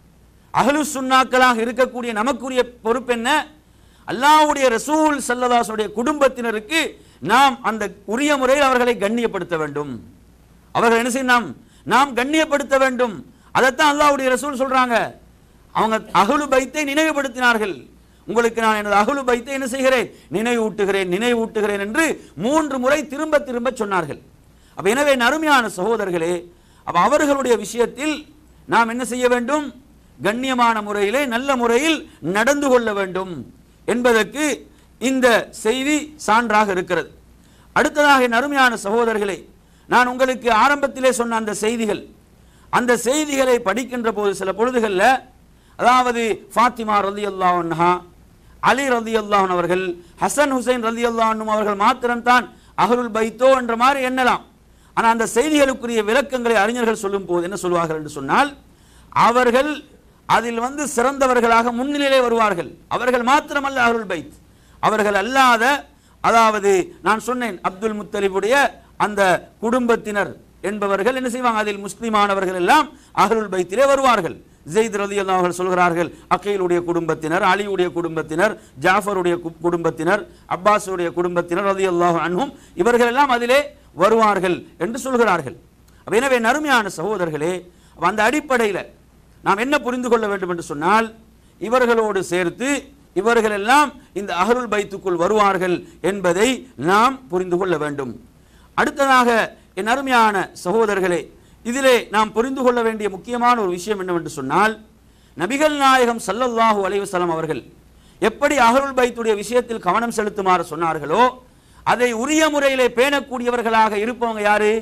அஹ்லு சுன்னாக்களாக இருக்கக்கூடிய நமக்குரிய பொறுப்பு என்ன அல்லாஹ்வுடைய ரசூல் ஸல்லல்லாஹுடைய குடும்பத்தினருக்கு நாம் அந்த உரிய முறையில் அவர்களை கண்ணியப்படுத்த வேண்டும் அவர்கள் என்ன செய்யணும் நாம் நாம் கண்ணியப்படுத்த வேண்டும் அதைத்தான் அல்லாஹ்வுடைய ரசூல் சொல்றாங்க அவங்க அகலு பைத்தை நினைவுபடுத்தினார்கள் உங்களுக்கு நான் எனது அகலு பைத்தை என்ன செய்கிறேன் நினைவூட்டுகிறேன் நினைவூட்டுகிறேன் என்று மூன்று முறை திரும்ப திரும்ப சொன்னார்கள் அப்ப எனவே நறுமையான சகோதரர்களே அப்ப அவர்களுடைய விஷயத்தில் நாம் என்ன செய்ய வேண்டும் கண்ணியமான முறையிலே நல்ல முறையில் நடந்து கொள்ள வேண்டும் என்பதற்கு இந்த செய்தி சான்றாக இருக்கிறது அடுத்ததாக என் அருமையான சகோதரர்களே நான் உங்களுக்கு ஆரம்பத்திலே சொன்ன அந்த செய்திகள் அந்த செய்திகளை படிக்கின்ற போது சில பொழுதுகளில் அதாவது ஃபாத்திமா ரதி அல்லாஹா அலி ரதி அல்லாஹன் அவர்கள் ஹசன் ஹுசைன் ரதி அல்லாஹனும் அவர்கள் மாத்திரம்தான் அஹருல் பைத்தோ என்ற மாதிரி எண்ணலாம் ஆனால் அந்த செய்திகளுக்குரிய விளக்கங்களை அறிஞர்கள் சொல்லும் போது என்ன சொல்வார்கள் என்று சொன்னால் அவர்கள் அதில் வந்து சிறந்தவர்களாக முன்னிலையிலே வருவார்கள் அவர்கள் மாத்திரமல்ல அஹருல் பைத் அவர்கள் அல்லாத அதாவது நான் சொன்னேன் அப்துல் முத்தலிபுடைய அந்த குடும்பத்தினர் என்பவர்கள் என்ன செய்வாங்க அதில் முஸ்லிமானவர்கள் எல்லாம் அஹருல் பைத்திலே வருவார்கள் ஜெயித் ரதி அவர்கள் சொல்கிறார்கள் அக்கீலுடைய குடும்பத்தினர் அலியுடைய குடும்பத்தினர் ஜாஃபருடைய கு- குடும்பத்தினர் அப்பாஸுடைய குடும்பத்தினர் ரதி அல்லாஹ் அன்ஹும் இவர்கள் எல்லாம் அதிலே வருவார்கள் என்று சொல்கிறார்கள் அப்ப எனவே நறுமையான சகோதரர்களே அப்ப அந்த அடிப்படையில் நாம் என்ன புரிந்து கொள்ள வேண்டும் என்று சொன்னால் இவர்களோடு சேர்த்து இவர்கள் எல்லாம் இந்த அகருல் பைத்துக்குள் வருவார்கள் என்பதை நாம் புரிந்து கொள்ள வேண்டும் அடுத்ததாக என் அருமையான சகோதரர்களே இதிலே நாம் புரிந்து கொள்ள வேண்டிய முக்கியமான ஒரு விஷயம் என்னவென்று சொன்னால் நபிகள் நாயகம் ஸல்லல்லாஹு அலைஹி வஸல்லம் அவர்கள் எப்படி அகருல் பைத்துடைய விஷயத்தில் கவனம் செலுத்துமாறு சொன்னார்களோ அதை உரிய முறையிலே பேணக்கூடியவர்களாக இருப்பவங்க யாரு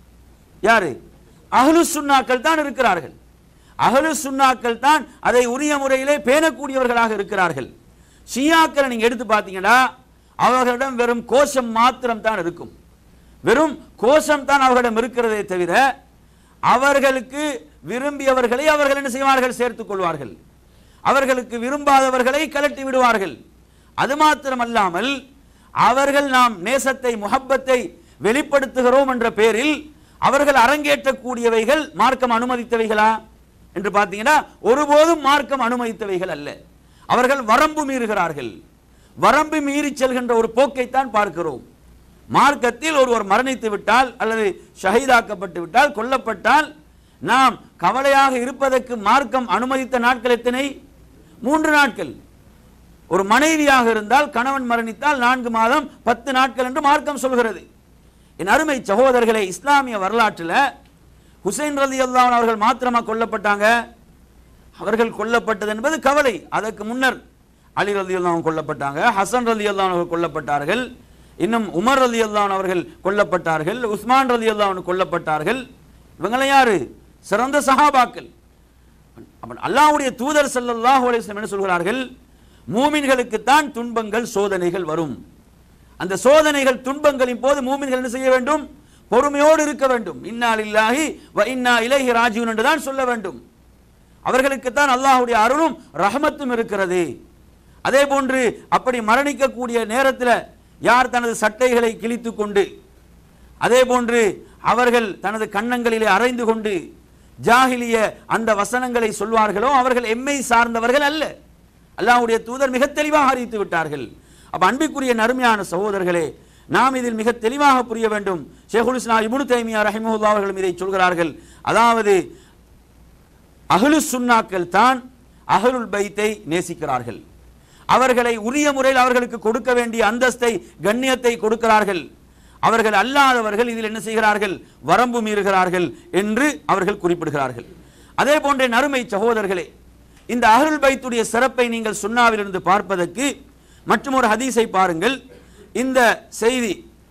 யாரு அஹ்லு சுன்னாக்கள் தான் இருக்கிறார்கள் அஹ்லு சுன்னாக்கள் தான் அதை உரிய முறையிலே பேணக்கூடியவர்களாக இருக்கிறார்கள் ஷியாக்களை நீங்க எடுத்து பார்த்தீங்கன்னா அவர்களிடம் வெறும் கோஷம் மாத்திரம் தான் இருக்கும் வெறும் கோஷம் தான் அவர்களிடம் இருக்கிறதே தவிர அவர்களுக்கு விரும்பியவர்களை அவர்கள் என்ன செய்வார்கள் சேர்த்துக் கொள்வார்கள் அவர்களுக்கு விரும்பாதவர்களை கலட்டி விடுவார்கள் அது மாத்திரமல்லாமல் அவர்கள் நாம் நேசத்தை முஹப்பத்தை வெளிப்படுத்துகிறோம் என்ற பேரில் அவர்கள் அரங்கேற்றக்கூடியவைகள் மார்க்கம் அனுமதித்தவைகளா என்று பார்த்தீங்கன்னா ஒருபோதும் மார்க்கம் அனுமதித்தவைகள் அல்ல அவர்கள் வரம்பு மீறுகிறார்கள் வரம்பு மீறி செல்கின்ற ஒரு போக்கைத்தான் பார்க்கிறோம் மார்க்கத்தில் ஒருவர் மரணித்து விட்டால் அல்லது ஷஹீதாக்கப்பட்டு விட்டால் கொல்லப்பட்டால் நாம் கவலையாக இருப்பதற்கு மார்க்கம் அனுமதித்த நாட்கள் எத்தனை மூன்று நாட்கள் ஒரு மனைவியாக இருந்தால் கணவன் மரணித்தால் நான்கு மாதம் பத்து நாட்கள் என்று மார்க்கம் சொல்கிறது என் அருமை சகோதரர்களே இஸ்லாமிய வரலாற்றில் ஹுசைன் ரலி அல்லாஹ் அவர்கள் மாத்திரமா கொல்லப்பட்டாங்க அவர்கள் கொல்லப்பட்டது என்பது கவலை அதற்கு முன்னர் அலி ரலி அல்லாஹ் கொல்லப்பட்டாங்க ஹசன் ரலி அல்லாஹ் அவர்கள் கொல்லப்பட்டார்கள் இன்னும் உமர் ரலி அல்லாஹ் அவர்கள் கொல்லப்பட்டார்கள் உஸ்மான் ரலி அல்லாஹ் கொல்லப்பட்டார்கள் இவங்களாம் யாரு சிறந்த சஹாபாக்கள் அப்ப அல்லாஹ்வுடைய தூதர் ஸல்லல்லாஹு அலைஹி வஸல்லம் என்ன சொல்கிறார்கள் மூமின்களுக்கு தான் துன்பங்கள் சோதனைகள் வரும் அந்த சோதனைகள் துன்பங்களின் போது மூமின்கள் என்ன செய்ய வேண்டும் பொறுமையோடு இருக்க வேண்டும் இன்னா லில்லாஹி வ இன்னா இலைஹி ராஜியூன் என்று தான் சொல்ல வேண்டும் அவர்களுக்கு தான் அல்லாஹ்வுடைய அருளும் ரஹமத்தும் இருக்கிறது அதே போன்று அப்படி மரணிக்கக்கூடிய நேரத்தில் யார் தனது சட்டைகளை கிழித்து கொண்டு அதே போன்று அவர்கள் தனது கன்னங்களிலே அரைந்து கொண்டு ஜாஹிலிய அந்த வசனங்களை சொல்வார்களோ அவர்கள் எம்மை சார்ந்தவர்கள் அல்ல அல்லாஹ்வுடைய தூதர் மிக தெளிவாக அறிவித்து விட்டார்கள் அப்ப அன்பிற்குரிய நறுமையான சகோதரர்களே நாம் இதில் மிக தெளிவாக புரிய வேண்டும் ஷேகுல் இஸ்லாம் இப்னு தைமியா ரஹிமஹுல்லா அவர்களும் இதை சொல்கிறார்கள் அதாவது அஹ்லு சுன்னாக்கள் தான் அஹ்லுல் பைத்தை நேசிக்கிறார்கள் அவர்களை உரிய முறையில் அவர்களுக்கு கொடுக்க வேண்டிய அந்தஸ்தை கண்ணியத்தை கொடுக்கிறார்கள் அவர்கள் அல்லாதவர்கள் இதில் என்ன செய்கிறார்கள் வரம்பு மீறுகிறார்கள் என்று அவர்கள் குறிப்பிடுகிறார்கள் அதே போன்ற நறுமை சகோதரர்களே இந்த அஹ்லுல் பைத்துடைய சிறப்பை நீங்கள் சுன்னாவிலிருந்து பார்ப்பதற்கு மற்றும் ஒரு ஹதீஸை பாருங்கள் இந்த செய்தி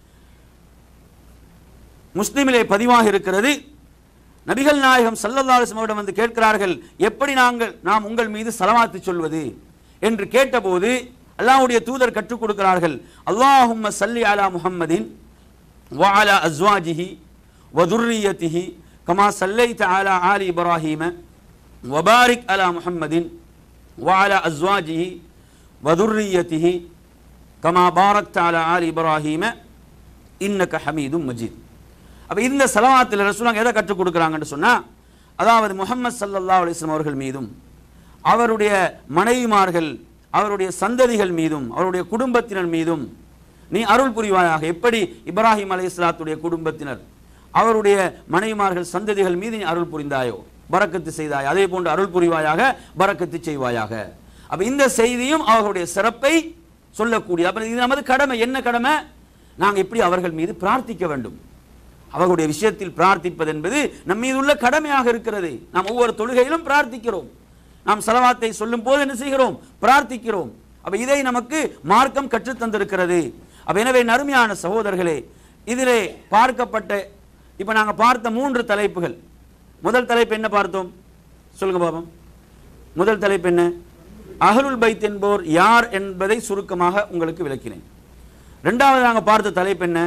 முஸ்லிமிலே பதிவாக இருக்கிறது நபிகள் நாயகம் ஸல்லல்லாஹு அலைஹி வஸல்லம் வந்து கேட்கிறார்கள் எப்படி நாங்கள் நாம் உங்கள் மீது சலவாத்து சொல்வது என்று கேட்டபோது அல்லாஹ்வுடைய தூதர் கற்றுக் கொடுக்கிறார்கள் அல்லாஹும்ம சல்லி அலா முஹம்மதின் وعلى أزواجه وذريته كما صليت على آل إبراهيم وبارك على محمد وعلى أزواجه وذريته كما باركت على آل إبراهيم إنك حميد مجيد அப்ப இந்த சலவாத்தில் ரசூலாங்க எதை கற்றுக் கொடுக்குறாங்கன்னு சொன்னா அதாவது முஹம்மது ஸல்லல்லாஹு அலைஹி வஸல்லம் அவர்கள் மீதும் அவருடைய மனைவிமார்கள் அவருடைய சந்ததிகள் மீதும் அவருடைய குடும்பத்தினர் மீதும் நீ அருள் புரிவாயாக எப்படி இப்ராஹிம் அலைஹிஸ்ஸலாத்துடைய குடும்பத்தினர் அவருடைய மனைவிமார்கள் சந்ததிகள் மீது நீ அருள் புரிந்தாயோ பரக்கத்து செய்தாய் அதே போன்று அருள் புரிவாயாக பரக்கத்து செய்வாயாக அப்ப இந்த செய்தியும் அவர்களுடைய சிறப்பை சொல்லக்கூடிய அப்ப இது நமது கடமை என்ன கடமை நாங்கள் எப்படி அவர்கள் மீது பிரார்த்திக்க வேண்டும் அவர்களுடைய விஷயத்தில் பிரார்த்திப்பது என்பது நம் மீது உள்ள கடமையாக இருக்கிறது நாம் ஒவ்வொரு தொழுகையிலும் பிரார்த்திக்கிறோம் நாம் செலவாத்தை சொல்லும் போது என்ன செய்கிறோம் பிரார்த்திக்கிறோம் அப்ப இதை நமக்கு மார்க்கம் கற்றுத் தந்திருக்கிறது அப்ப எனவே நறுமையான சகோதரர்களே இதிலே பார்க்கப்பட்ட இப்ப நாங்க பார்த்த மூன்று தலைப்புகள் முதல் தலைப்பு என்ன பார்த்தோம் சொல்லுங்க பாபம் முதல் தலைப்பு என்ன அஹ்லுல் பைத் என்போர் யார் என்பதை சுருக்கமாக உங்களுக்கு விளக்கினேன் இரண்டாவது நாங்க பார்த்த தலைப்பு என்ன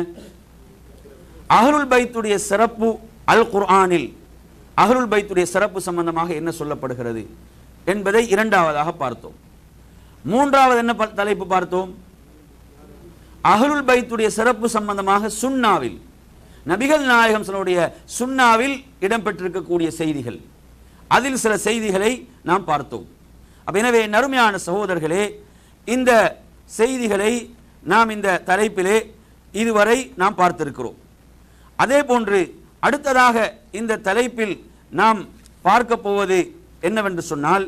அஹ்லுல் பைத்துடைய சிறப்பு அல் குர்ஆனில் அஹ்லுல் பைத்துடைய சிறப்பு சம்பந்தமாக என்ன சொல்லப்படுகிறது என்பதை இரண்டாவதாக பார்த்தோம் மூன்றாவது என்ன ப- தலைப்பு பார்த்தோம் அஹ்லுல் பைத்துடைய சிறப்பு சம்பந்தமாக சுன்னாவில் நபிகள் நாயகம் சொல்லுடைய சுன்னாவில் இடம்பெற்றிருக்கக்கூடிய செய்திகள் அதில் சில செய்திகளை நாம் பார்த்தோம் அப்ப எனவே நறுமையான சகோதரர்களே இந்த செய்திகளை நாம் இந்த தலைப்பிலே இதுவரை நாம் பார்த்திருக்கிறோம் அதே போன்று அடுத்ததாக இந்த தலைப்பில் நாம் பார்க்க போவது என்னவென்று சொன்னால்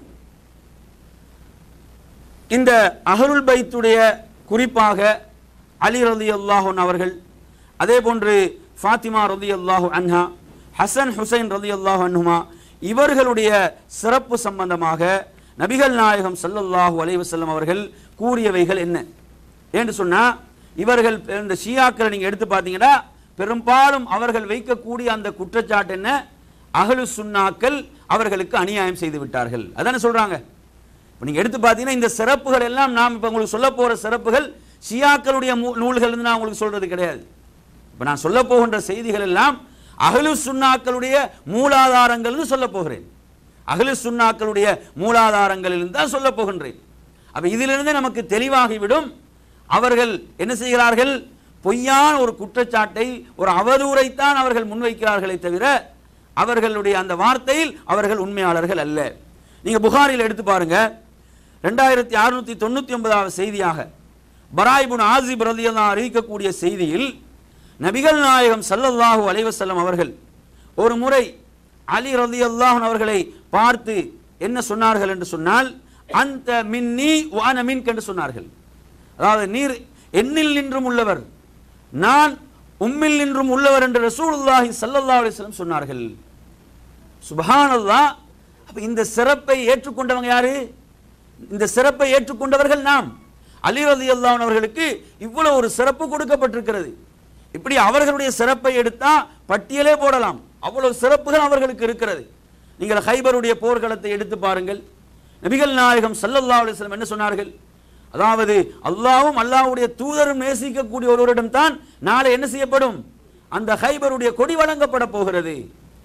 இந்த அஹருல் பைத்துடைய குறிப்பாக அலி ரதி அல்லாஹன் அவர்கள் அதே போன்று ஃபாத்திமா ரதி அல்லாஹு அன்ஹா ஹசன் ஹுசைன் ரதி அல்லாஹு அன்ஹுமா இவர்களுடைய சிறப்பு சம்பந்தமாக நபிகள் நாயகம் ஸல்லல்லாஹு அலைஹி வஸல்லம் அவர்கள் கூறியவைகள் என்ன என்று சொன்னா இவர்கள் இந்த ஷியாக்களை நீங்க எடுத்து பார்த்தீங்கன்னா பெரும்பாலும் அவர்கள் வைக்கக்கூடிய அந்த குற்றச்சாட்டு என்ன அகலு சுன்னாக்கள் அவர்களுக்கு அநியாயம் செய்து விட்டார்கள் அதானே சொல்றாங்க இப்போ நீங்கள் எடுத்து பார்த்தீங்கன்னா இந்த சிறப்புகள் எல்லாம் நாம் இப்போ உங்களுக்கு சொல்ல போகிற சிறப்புகள் ஷியாக்களுடைய மூ- நூல்கள் இருந்து நான் உங்களுக்கு சொல்றது கிடையாது இப்போ நான் சொல்ல போகின்ற செய்திகள் எல்லாம் அகலு சுன்னாக்களுடைய மூலாதாரங்கள்னு சொல்ல போகிறேன் அகலு சுன்னாக்களுடைய மூலாதாரங்களிலிருந்து தான் சொல்ல போகின்றேன் அப்போ இதிலிருந்து நமக்கு தெளிவாகிவிடும் அவர்கள் என்ன செய்கிறார்கள் பொய்யான ஒரு குற்றச்சாட்டை ஒரு அவதூறைத்தான் அவர்கள் முன்வைக்கிறார்களே தவிர அவர்களுடைய அந்த வார்த்தையில் அவர்கள் உண்மையாளர்கள் அல்ல நீங்க புகாரில் எடுத்து பாருங்க ரெண்டாயிரத்தி அறுநூத்தி தொண்ணூத்தி ஒன்பதாவது செய்தியாக பராய்புன் ஆசிப் ரலியல்லாஹு அறிவிக்கக்கூடிய செய்தியில் நபிகள் நாயகம் ஸல்லல்லாஹு அலைஹி வஸல்லம் அவர்கள் ஒரு முறை அலி ரலியல்லாஹு அவர்களை பார்த்து என்ன சொன்னார்கள் என்று சொன்னால் அந்த மின்னி வான மின்க் என்று சொன்னார்கள் அதாவது நீர் என்னில் நின்றும் உள்ளவர் நான் உம்மில் நின்றும் உள்ளவர் என்று ரசூலுல்லாஹி ஸல்லல்லாஹு அலைஹி வஸல்லம் சொன்னார்கள் சுபஹானல்லாஹ் அப்ப இந்த சிறப்பை ஏற்றுக்கொண்டவங்க யாரு இந்த சிறப்பை ஏற்றுக்கொண்டவர்கள் நாம் அலி ரலியல்லாஹு அவர்களுக்கு இவ்வளவு ஒரு சிறப்பு கொடுக்கப்பட்டிருக்கிறது இப்படி அவர்களுடைய சிறப்பை எடுத்தா பட்டியலே போடலாம் அவ்வளவு சிறப்புகள் அவர்களுக்கு இருக்கிறது நீங்கள் ஹைபருடைய போர்க்களத்தை எடுத்து பாருங்கள் நபிகள் நாயகம் ஸல்லல்லாஹு அலைஹி வஸல்லம் என்ன சொன்னார்கள் அதாவது அல்லாஹ்வும் அல்லாஹ்வுடைய தூதரும் நேசிக்கக்கூடிய ஒருவரிடம் தான் நாளை என்ன செய்யப்படும் அந்த ஹைபருடைய கொடி வழங்கப்பட போகிறது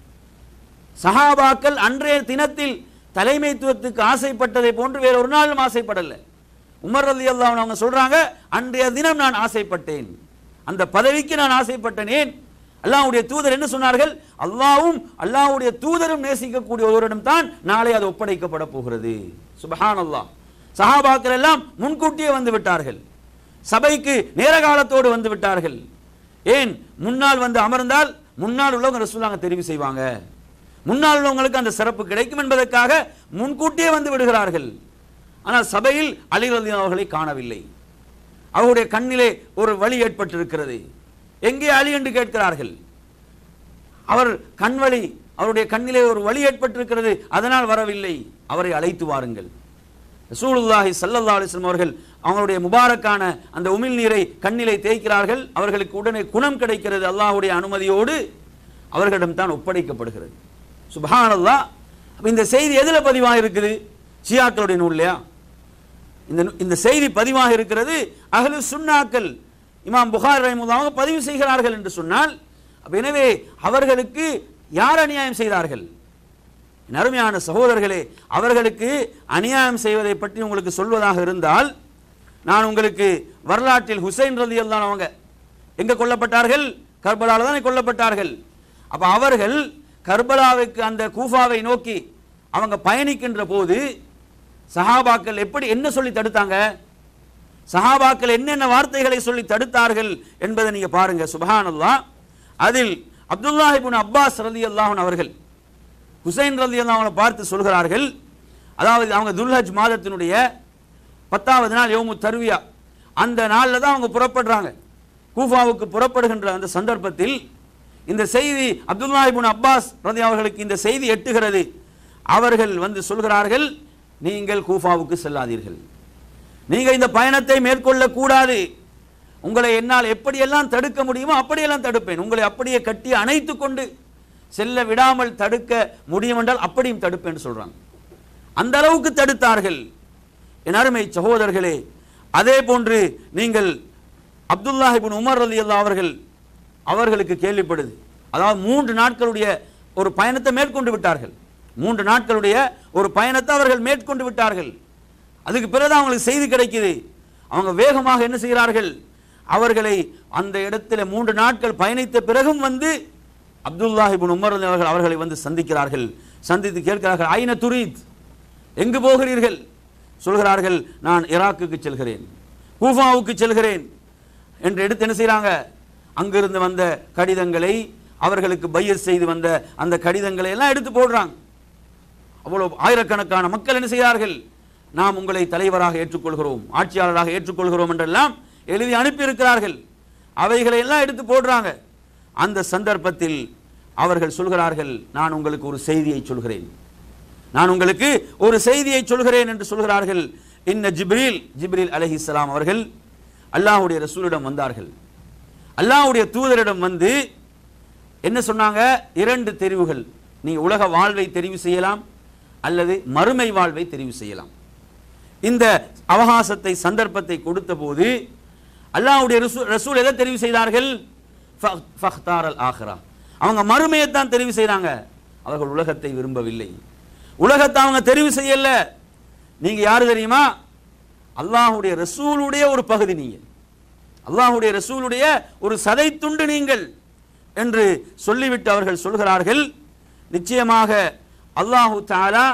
சஹாபாக்கள் அன்றைய தினத்தில் தலைமைத்துவத்துக்கு ஆசைப்பட்டதை போன்று வேற ஒரு நாளும் ஆசைப்படல உமர் ரலி அவங்க சொல்றாங்க அன்றைய தினம் நான் ஆசைப்பட்டேன் அந்த பதவிக்கு நான் ஆசைப்பட்டனேன் அல்லாஹ்வுடைய தூதர் என்ன சொன்னார்கள் அல்லாஹ்வும் அல்லாஹ்வுடைய தூதரும் நேசிக்கக்கூடிய ஒருவரிடம் தான் நாளை அது ஒப்படைக்கப்பட போகிறது சுபஹானல்லாஹ் சஹாபாக்கள் எல்லாம் முன்கூட்டியே வந்து விட்டார்கள் சபைக்கு நேர காலத்தோடு வந்து விட்டார்கள் ஏன் முன்னால் வந்து அமர்ந்தால் முன்னால் உள்ளவங்க ரசூலாங்க தெரிவு செய்வாங்க முன்னால் உள்ளவங்களுக்கு அந்த சிறப்பு கிடைக்கும் என்பதற்காக முன்கூட்டியே வந்து விடுகிறார்கள் ஆனால் சபையில் அலி ரலியல்லாஹு அவர்களை காணவில்லை அவருடைய கண்ணிலே ஒரு வழி ஏற்பட்டிருக்கிறது எங்கே அலி என்று கேட்கிறார்கள் அவர் கண்வழி அவருடைய கண்ணிலே ஒரு வழி ஏற்பட்டிருக்கிறது அதனால் வரவில்லை அவரை அழைத்து வாருங்கள் ரசூலுல்லாஹி ஸல்லல்லாஹு அலைஹி வஸல்லம் அவர்கள் அவங்களுடைய முபாரக்கான அந்த உமிழ் நீரை கண்ணிலே தேய்க்கிறார்கள் அவர்களுக்கு உடனே குணம் கிடைக்கிறது அல்லாஹ்வுடைய அனுமதியோடு அவர்களிடம் தான் ஒப்படைக்கப்படுகிறது சுபஹானல்லாஹ் அப்ப இந்த செய்தி எதுல பதிவாக இருக்குது ஷியாக்களுடைய நூல்லையா இந்த நூ- இந்த செய்தி பதிவாக இருக்கிறது அஹ்லு சுன்னாக்கள் இமாம் புகார் ரஹிமுல்லாஹ் அவங்க பதிவு செய்கிறார்கள் என்று சொன்னால் அப்ப எனவே அவர்களுக்கு யார் அநியாயம் செய்தார்கள் என் அருமையான சகோதரர்களே அவர்களுக்கு அநியாயம் செய்வதை பற்றி உங்களுக்கு சொல்வதாக இருந்தால் நான் உங்களுக்கு வரலாற்றில் ஹுசைன் ரலி அவங்க எங்க கொல்லப்பட்டார்கள் கர்பலால தானே கொல்லப்பட்டார்கள் அப்ப அவர்கள் கர்பலாவுக்கு அந்த கூஃபாவை நோக்கி அவங்க பயணிக்கின்ற போது சஹாபாக்கள் எப்படி என்ன சொல்லி தடுத்தாங்க சஹாபாக்கள் என்னென்ன வார்த்தைகளை சொல்லி தடுத்தார்கள் என்பதை நீங்க பாருங்க சுபஹானல்லாஹ் அதில் அப்துல்லாஹ் இப்னு அப்பாஸ் ரலியல்லாஹு அவர்கள் ஹுசைன் ரலி அவங்களை பார்த்து சொல்கிறார்கள் அதாவது அவங்க துல்ஹஜ் மாதத்தினுடைய பத்தாவது நாள் யோமு தருவியா அந்த நாளில் தான் அவங்க புறப்படுறாங்க கூஃபாவுக்கு புறப்படுகின்ற அந்த சந்தர்ப்பத்தில் இந்த செய்தி அப்துல்லா இப்னு அப்பாஸ் ரதி அவர்களுக்கு இந்த செய்தி எட்டுகிறது அவர்கள் வந்து சொல்கிறார்கள் நீங்கள் கூஃபாவுக்கு செல்லாதீர்கள் நீங்க இந்த பயணத்தை மேற்கொள்ள கூடாது உங்களை என்னால் எப்படியெல்லாம் தடுக்க முடியுமோ அப்படியெல்லாம் தடுப்பேன் உங்களை அப்படியே கட்டி அணைத்து கொண்டு செல்ல விடாமல் தடுக்க முடியும் என்றால் அப்படியும் தடுப்பேன் சொல்றாங்க அந்த அளவுக்கு தடுத்தார்கள் என் அருமை சகோதரர்களே அதே போன்று நீங்கள் அப்துல்லாஹ் இப்னு உமர் ரலியல்லாஹு அவர்கள் அவர்களுக்கு கேள்விப்படுது அதாவது மூன்று நாட்களுடைய ஒரு பயணத்தை மேற்கொண்டு விட்டார்கள் மூன்று நாட்களுடைய ஒரு பயணத்தை அவர்கள் மேற்கொண்டு விட்டார்கள் அதுக்கு பிறகு அவங்களுக்கு செய்தி கிடைக்குது அவங்க வேகமாக என்ன செய்கிறார்கள் அவர்களை அந்த இடத்துல மூன்று நாட்கள் பயணித்த பிறகும் வந்து அப்துல்லாஹ் இப்னு உமர் ரலியல்லாஹு அவர்கள் அவர்களை வந்து சந்திக்கிறார்கள் சந்தித்து கேட்கிறார்கள் ஐன துரீத் எங்கு போகிறீர்கள் சொல்கிறார்கள் நான் ஈராக்குக்கு செல்கிறேன் கூஃபாவுக்கு செல்கிறேன் என்று எடுத்து என்ன செய்றாங்க அங்கிருந்து வந்த கடிதங்களை அவர்களுக்கு பையஸ் செய்து வந்த அந்த கடிதங்களை எல்லாம் எடுத்து போடுறாங்க அவ்வளவு ஆயிரக்கணக்கான மக்கள் என்ன செய்கிறார்கள் நாம் உங்களை தலைவராக ஏற்றுக்கொள்கிறோம் ஆட்சியாளராக ஏற்றுக்கொள்கிறோம் என்றெல்லாம் எழுதி அனுப்பியிருக்கிறார்கள் அவைகளை எல்லாம் எடுத்து போடுறாங்க அந்த சந்தர்ப்பத்தில் அவர்கள் சொல்கிறார்கள் நான் உங்களுக்கு ஒரு செய்தியை சொல்கிறேன் நான் உங்களுக்கு ஒரு செய்தியை சொல்கிறேன் என்று சொல்கிறார்கள் இன்ன ஜிப்ரீல் ஜிப்ரீல் அலைஹிஸ்ஸலாம் அவர்கள் அல்லாஹ்வுடைய ரசூலிடம் வந்தார்கள் அல்லாஹ்வுடைய தூதரிடம் வந்து என்ன சொன்னாங்க இரண்டு தெரிவுகள் நீங்க உலக வாழ்வை தெரிவு செய்யலாம் அல்லது மறுமை வாழ்வை தெரிவு செய்யலாம் இந்த அவகாசத்தை சந்தர்ப்பத்தை கொடுத்த போது அல்லாஹ்வுடைய ரசூல் ரசூல் எதை தெரிவு செய்தார்கள் ஃப- ஃபக்தாரல் ஆஹ்ரா அவங்க மறுமையைத்தான் தெரிவு செய்றாங்க அவர்கள் உலகத்தை விரும்பவில்லை உலகத்தை அவங்க தெரிவு செய்யல நீங்க யாரு தெரியுமா அல்லாஹ்வுடைய ரசூலுடைய ஒரு பகுதி நீங்க அல்லாஹ்வுடைய ரசூலுடைய ஒரு சதை துண்டு நீங்கள் என்று சொல்லிவிட்டு அவர்கள் சொல்கிறார்கள் நிச்சயமாக அல்லாஹு தாலா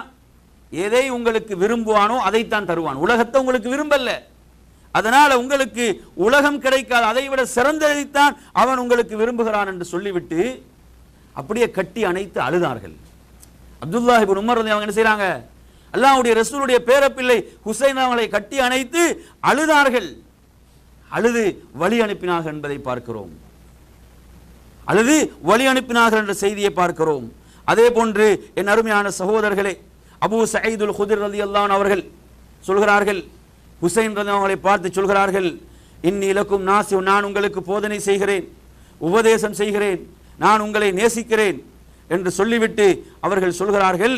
எதை உங்களுக்கு விரும்புவானோ அதைத்தான் தருவான் உலகத்தை உங்களுக்கு விரும்பல அதனால உங்களுக்கு உலகம் கிடைக்காது அதை விட சிறந்ததைத்தான் அவன் உங்களுக்கு விரும்புகிறான் என்று சொல்லிவிட்டு அப்படியே கட்டி அணைத்து அழுதார்கள் அப்துல்லாஹ் இப்னு உமர் ரலியல்லாஹு அவங்க என்ன செய்றாங்க அல்லாஹ்வுடைய ரசூலுடைய பேரப்பிள்ளை ஹுசைன் அவங்களை கட்டி அணைத்து அழுதார்கள் அழுது வழி அனுப்பினார்கள் என்பதை பார்க்கிறோம் அல்லது வழி அனுப்பினார்கள் என்ற செய்தியை பார்க்கிறோம் அதே போன்று என் அருமையான சகோதரர்களே அபூ சயீதுல் குதிர் ரலி அவர்கள் சொல்கிறார்கள் ஹுசைன் ரலி அவர்களை பார்த்து சொல்கிறார்கள் இன்னி இலக்கும் நாசி நான் உங்களுக்கு போதனை செய்கிறேன் உபதேசம் செய்கிறேன் நான் உங்களை நேசிக்கிறேன் என்று சொல்லிவிட்டு அவர்கள் சொல்கிறார்கள்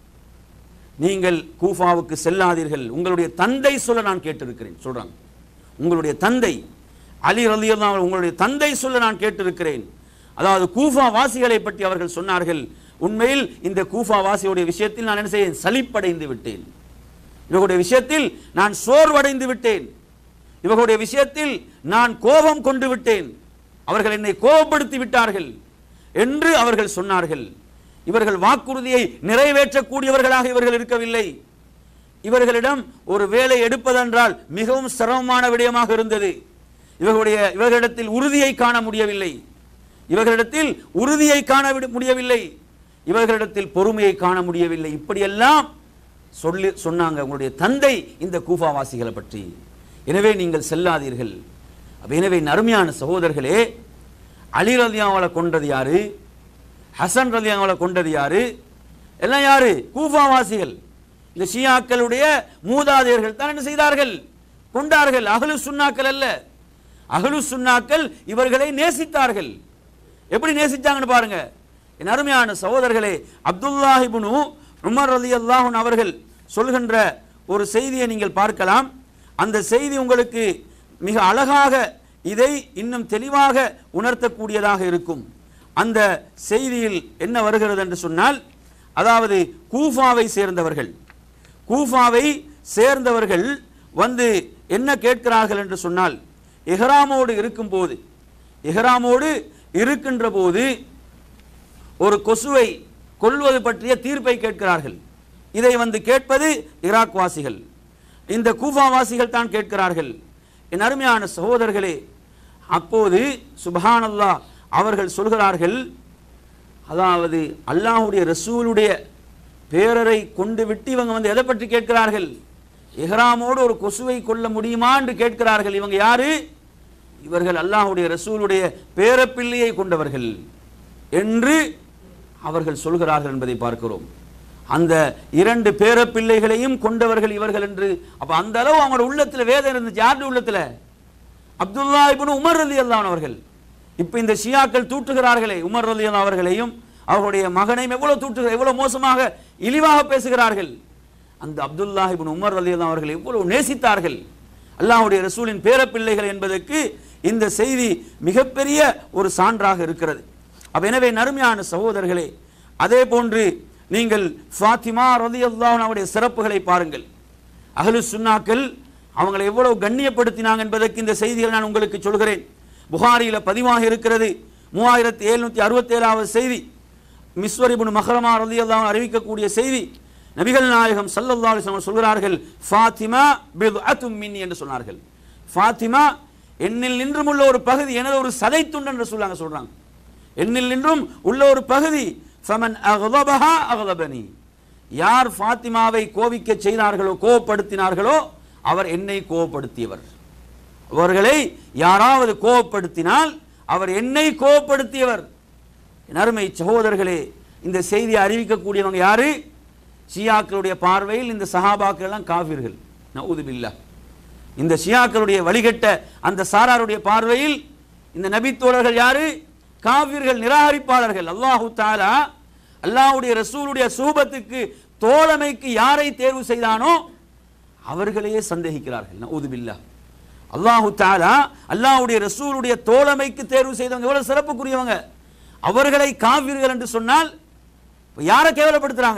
நீங்கள் கூஃபாவுக்கு செல்லாதீர்கள் உங்களுடைய தந்தை சொல்ல நான் கேட்டிருக்கிறேன் சொல்றாங்க உங்களுடைய தந்தை அலி ரலியல்லாஹு உங்களுடைய தந்தை சொல்ல நான் கேட்டிருக்கிறேன் அதாவது கூஃபா வாசிகளை பற்றி அவர்கள் சொன்னார்கள் உண்மையில் இந்த கூஃபா வாசியுடைய விஷயத்தில் நான் என்ன செய்தேன் சலிப்படைந்து விட்டேன் இவர்களுடைய விஷயத்தில் நான் சோர்வடைந்து விட்டேன் இவர்களுடைய விஷயத்தில் நான் கோபம் கொண்டு விட்டேன் அவர்கள் என்னை கோபப்படுத்தி விட்டார்கள் என்று அவர்கள் சொன்னார்கள் இவர்கள் வாக்குறுதியை நிறைவேற்றக்கூடியவர்களாக இவர்கள் இருக்கவில்லை இவர்களிடம் ஒரு வேலை எடுப்பதென்றால் மிகவும் சிரமமான விடயமாக இருந்தது இவர்களுடைய இவர்களிடத்தில் உறுதியை காண முடியவில்லை இவர்களிடத்தில் உறுதியை காண விட- முடியவில்லை இவர்களிடத்தில் பொறுமையை காண முடியவில்லை இப்படியெல்லாம் சொல்லி சொன்னாங்க உங்களுடைய தந்தை இந்த கூஃபாவாசிகளை பற்றி எனவே நீங்கள் செல்லாதீர்கள் அப்ப எனவே நறுமையான சகோதரர்களே அலி ரலியாவளை கொண்டது யாரு ஹசன் ரலியாவளை கொண்டது யாரு எல்லாம் யாரு கூஃபாவாசிகள் இந்த ஷியாக்களுடைய மூதாதையர்கள் தான் என்ன செய்தார்கள் கொண்டார்கள் அகலு சுன்னாக்கள் அல்ல அகலு சுன்னாக்கள் இவர்களை நேசித்தார்கள் எப்படி நேசித்தாங்கன்னு பாருங்க என் அருமையான சகோதரர்களே அப்துல்லாஹிபுனு உமர் ரலி அல்லாஹன் அவர்கள் சொல்கின்ற ஒரு செய்தியை நீங்கள் பார்க்கலாம் அந்த செய்தி உங்களுக்கு மிக அழகாக இதை இன்னும் தெளிவாக உணர்த்தக்கூடியதாக இருக்கும் அந்த செய்தியில் என்ன வருகிறது என்று சொன்னால் அதாவது கூஃபாவை சேர்ந்தவர்கள் கூஃபாவை சேர்ந்தவர்கள் வந்து என்ன கேட்கிறார்கள் என்று சொன்னால் இஹ்ராமோடு இருக்கும்போது இஹ்ராமோடு இருக்கின்ற போது ஒரு கொசுவை கொல்வது பற்றிய தீர்ப்பை கேட்கிறார்கள் இதை வந்து கேட்பது ஈராக் வாசிகள் இந்த கூஃபா வாசிகள் தான் கேட்கிறார்கள் என் அருமையான சகோதரர்களே அப்போது சுபஹானல்லாஹ் அவர்கள் சொல்கிறார்கள் அதாவது அல்லாஹ்வுடைய ரசூலுடைய பேரரை கொண்டு விட்டு இவங்க வந்து எதை பற்றி கேட்கிறார்கள் இஹ்ராமோடு ஒரு கொசுவை கொல்ல முடியுமா என்று கேட்கிறார்கள் இவங்க யாரு இவர்கள் அல்லாஹ்வுடைய ரசூலுடைய பேரப்பிள்ளையை கொண்டவர்கள் என்று அவர்கள் சொல்கிறார்கள் என்பதை பார்க்கிறோம் அந்த இரண்டு பேரப்பிள்ளைகளையும் கொண்டவர்கள் இவர்கள் என்று அப்ப அந்த அளவு அவங்களோட உள்ளத்துல வேதம் இருந்துச்சு யாருடைய உள்ளத்துல அப்துல்லா இப்னு உமர் ரலி அவர்கள் இப்ப இந்த ஷியாக்கள் தூற்றுகிறார்களே உமர் ரலி அவர்களையும் அவர்களுடைய மகனையும் எவ்வளவு தூற்றுகிற எவ்வளவு மோசமாக இழிவாக பேசுகிறார்கள் அந்த அப்துல்லா இப்னு உமர் ரலி அவர்கள் எவ்வளவு நேசித்தார்கள் அல்லாஹ்வுடைய ரசூலின் பேரப்பிள்ளைகள் என்பதற்கு இந்த செய்தி மிகப்பெரிய ஒரு சான்றாக இருக்கிறது அப்ப எனவே நறுமையான சகோதரர்களே அதே போன்று நீங்கள் ஃபாத்திமா ரலியல்லாஹு அவருடைய சிறப்புகளை பாருங்கள் அஹ்லு சுன்னாக்கள் அவங்களை எவ்வளவு கண்ணியப்படுத்தினாங்க என்பதற்கு இந்த செய்திகள் நான் உங்களுக்கு சொல்கிறேன் புகாரியில பதிவாக இருக்கிறது மூவாயிரத்தி எழுநூத்தி அறுபத்தி ஏழாவது செய்தி மிஸ்வரிபுன் மஹரமா ரலியல்லாஹு அறிவிக்கக்கூடிய செய்தி நபிகள் நாயகம் ஸல்லல்லாஹு அலைஹி வஸல்லம் சொல்கிறார்கள் ஃபாத்திமா பித்அத்தும் மின்னி என்று சொன்னார்கள் ஃபாத்திமா என்னில் நின்றும் உள்ள ஒரு பகுதி எனது ஒரு சதை துண்டு என்று சொல்லாங்க சொல்றாங்க என்னில் நின்றும் உள்ள ஒரு பகுதி ஃபமன் அகதபஹா அகதபனி யார் ஃபாத்திமாவை கோபிக்க செய்தார்களோ கோபப்படுத்தினார்களோ அவர் என்னை கோபப்படுத்தியவர் அவர்களை யாராவது கோபப்படுத்தினால் அவர் என்னை கோபப்படுத்தியவர் என் அருமை சகோதரர்களே இந்த செய்தியை அறிவிக்கக்கூடியவங்க யாரு ஷியாக்களுடைய பார்வையில் இந்த சஹாபாக்கள் எல்லாம் காஃபிர்கள் நவுது பில்லாஹ் இந்த ஷியாக்களுடைய வழிகட்ட அந்த சாராருடைய பார்வையில் இந்த நபித்தோழர்கள் யாரு காவிர்கள் நிராகரிப்பாளர்கள் அல்லாஹு தாலா அல்லாஹ்வுடைய ரசூலுடைய சூபத்துக்கு தோழமைக்கு யாரை தேர்வு செய்தானோ அவர்களையே சந்தேகிக்கிறார்கள் நவுது பில்லாஹ் அல்லாஹு தாலா அல்லாஹ்வுடைய ரசூலுடைய தோழமைக்கு தேர்வு செய்தவங்க எவ்வளவு சிறப்புக்குரியவங்க அவர்களை காவிர்கள் என்று சொன்னால் இப்ப யாரை கேவலப்படுத்துறாங்க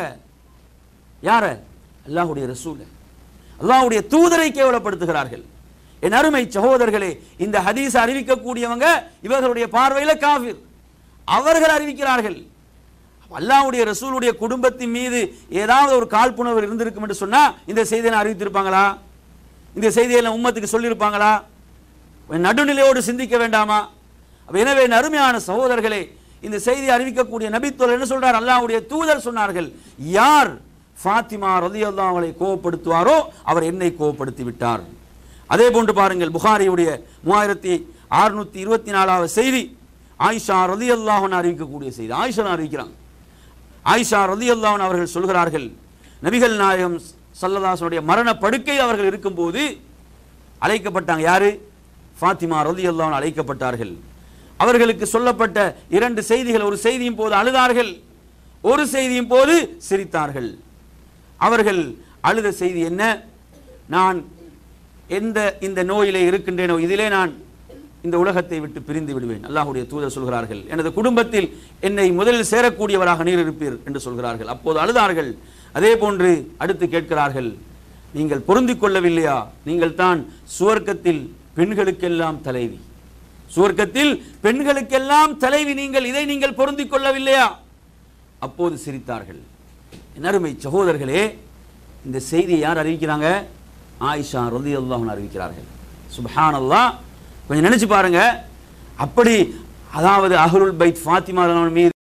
யார அல்லாஹ்வுடைய ரசூல அல்லாஹ்வுடைய தூதரை கேவலப்படுத்துகிறார்கள் என் அருமை சகோதரர்களே இந்த ஹதீஸ் அறிவிக்கக்கூடியவங்க இவர்களுடைய பார்வையில காஃபிர் அவர்கள் அறிவிக்கிறார்கள் அல்லாஹ்வுடைய ரசூலுடைய குடும்பத்தின் மீது ஏதாவது ஒரு காழ்ப்புணர்வு இருந்திருக்கும் என்று சொன்னா இந்த செய்தியை அறிவித்திருப்பாங்களா இந்த செய்தியை உம்மத்துக்கு சொல்லியிருப்பாங்களா நடுநிலையோடு சிந்திக்க வேண்டாமா அப்ப எனவே என் அருமையான சகோதரர்களே இந்த செய்தி அறிவிக்கக்கூடிய நபித்தோல் என்ன சொல்றார் அல்லாஹ்வுடைய தூதர் சொன்னார்கள் யார் ஃபாத்திமா ரலியல்லாஹு அவளை கோவப்படுத்துவாரோ அவர் என்னை கோவப்படுத்தி விட்டார் அதே போன்று பாருங்கள் புகாரியுடைய மூவாயிரத்தி அறுநூத்தி இருபத்தி நாலாவது செய்தி ஆயிஷா ரதி அல்லாஹன் அறிவிக்கக்கூடிய செய்தி ஆயிஷா அறிவிக்கிறாங்க ஆயிஷா ரதி அல்லாஹன் அவர்கள் சொல்கிறார்கள் நபிகள் நாயகம் சல்லதாசனுடைய மரண படுக்கை அவர்கள் இருக்கும்போது அழைக்கப்பட்டாங்க யாரு ஃபாத்திமா ரதி அல்லாஹன் அழைக்கப்பட்டார்கள் அவர்களுக்கு சொல்லப்பட்ட இரண்டு செய்திகள் ஒரு செய்தியின் போது அழுதார்கள் ஒரு செய்தியின் போது சிரித்தார்கள் அவர்கள் அழுத செய்தி என்ன நான் எந்த இந்த நோயிலே இருக்கின்றேனோ இதிலே நான் இந்த உலகத்தை விட்டு பிரிந்து விடுவேன் அல்லாஹ்வுடைய தூதர் சொல்கிறார்கள் எனது குடும்பத்தில் என்னை முதலில் சேரக்கூடியவராக நீர் இருப்பீர் என்று சொல்கிறார்கள் அப்போது அழுதார்கள் அதே போன்று அடுத்து கேட்கிறார்கள் நீங்கள் பொருந்திக் கொள்ளவில்லையா நீங்கள் தான் சுவர்க்கத்தில் பெண்களுக்கெல்லாம் தலைவி சுவர்க்கத்தில் பெண்களுக்கெல்லாம் தலைவி நீங்கள் இதை நீங்கள் பொருந்திக் கொள்ளவில்லையா அப்போது சிரித்தார்கள் என் அருமை சகோதரர்களே இந்த செய்தியை யார் அறிவிக்கிறாங்க ஆயிஷா ரதி அல்லாஹன் அறிவிக்கிறார்கள் சுப்ஹான் அல்லாஹ் கொஞ்சம் நினைச்சு பாருங்க அப்படி அதாவது அஹ்ருல் பைத் ஃபாத்திமா ரலியல்லாஹு மீது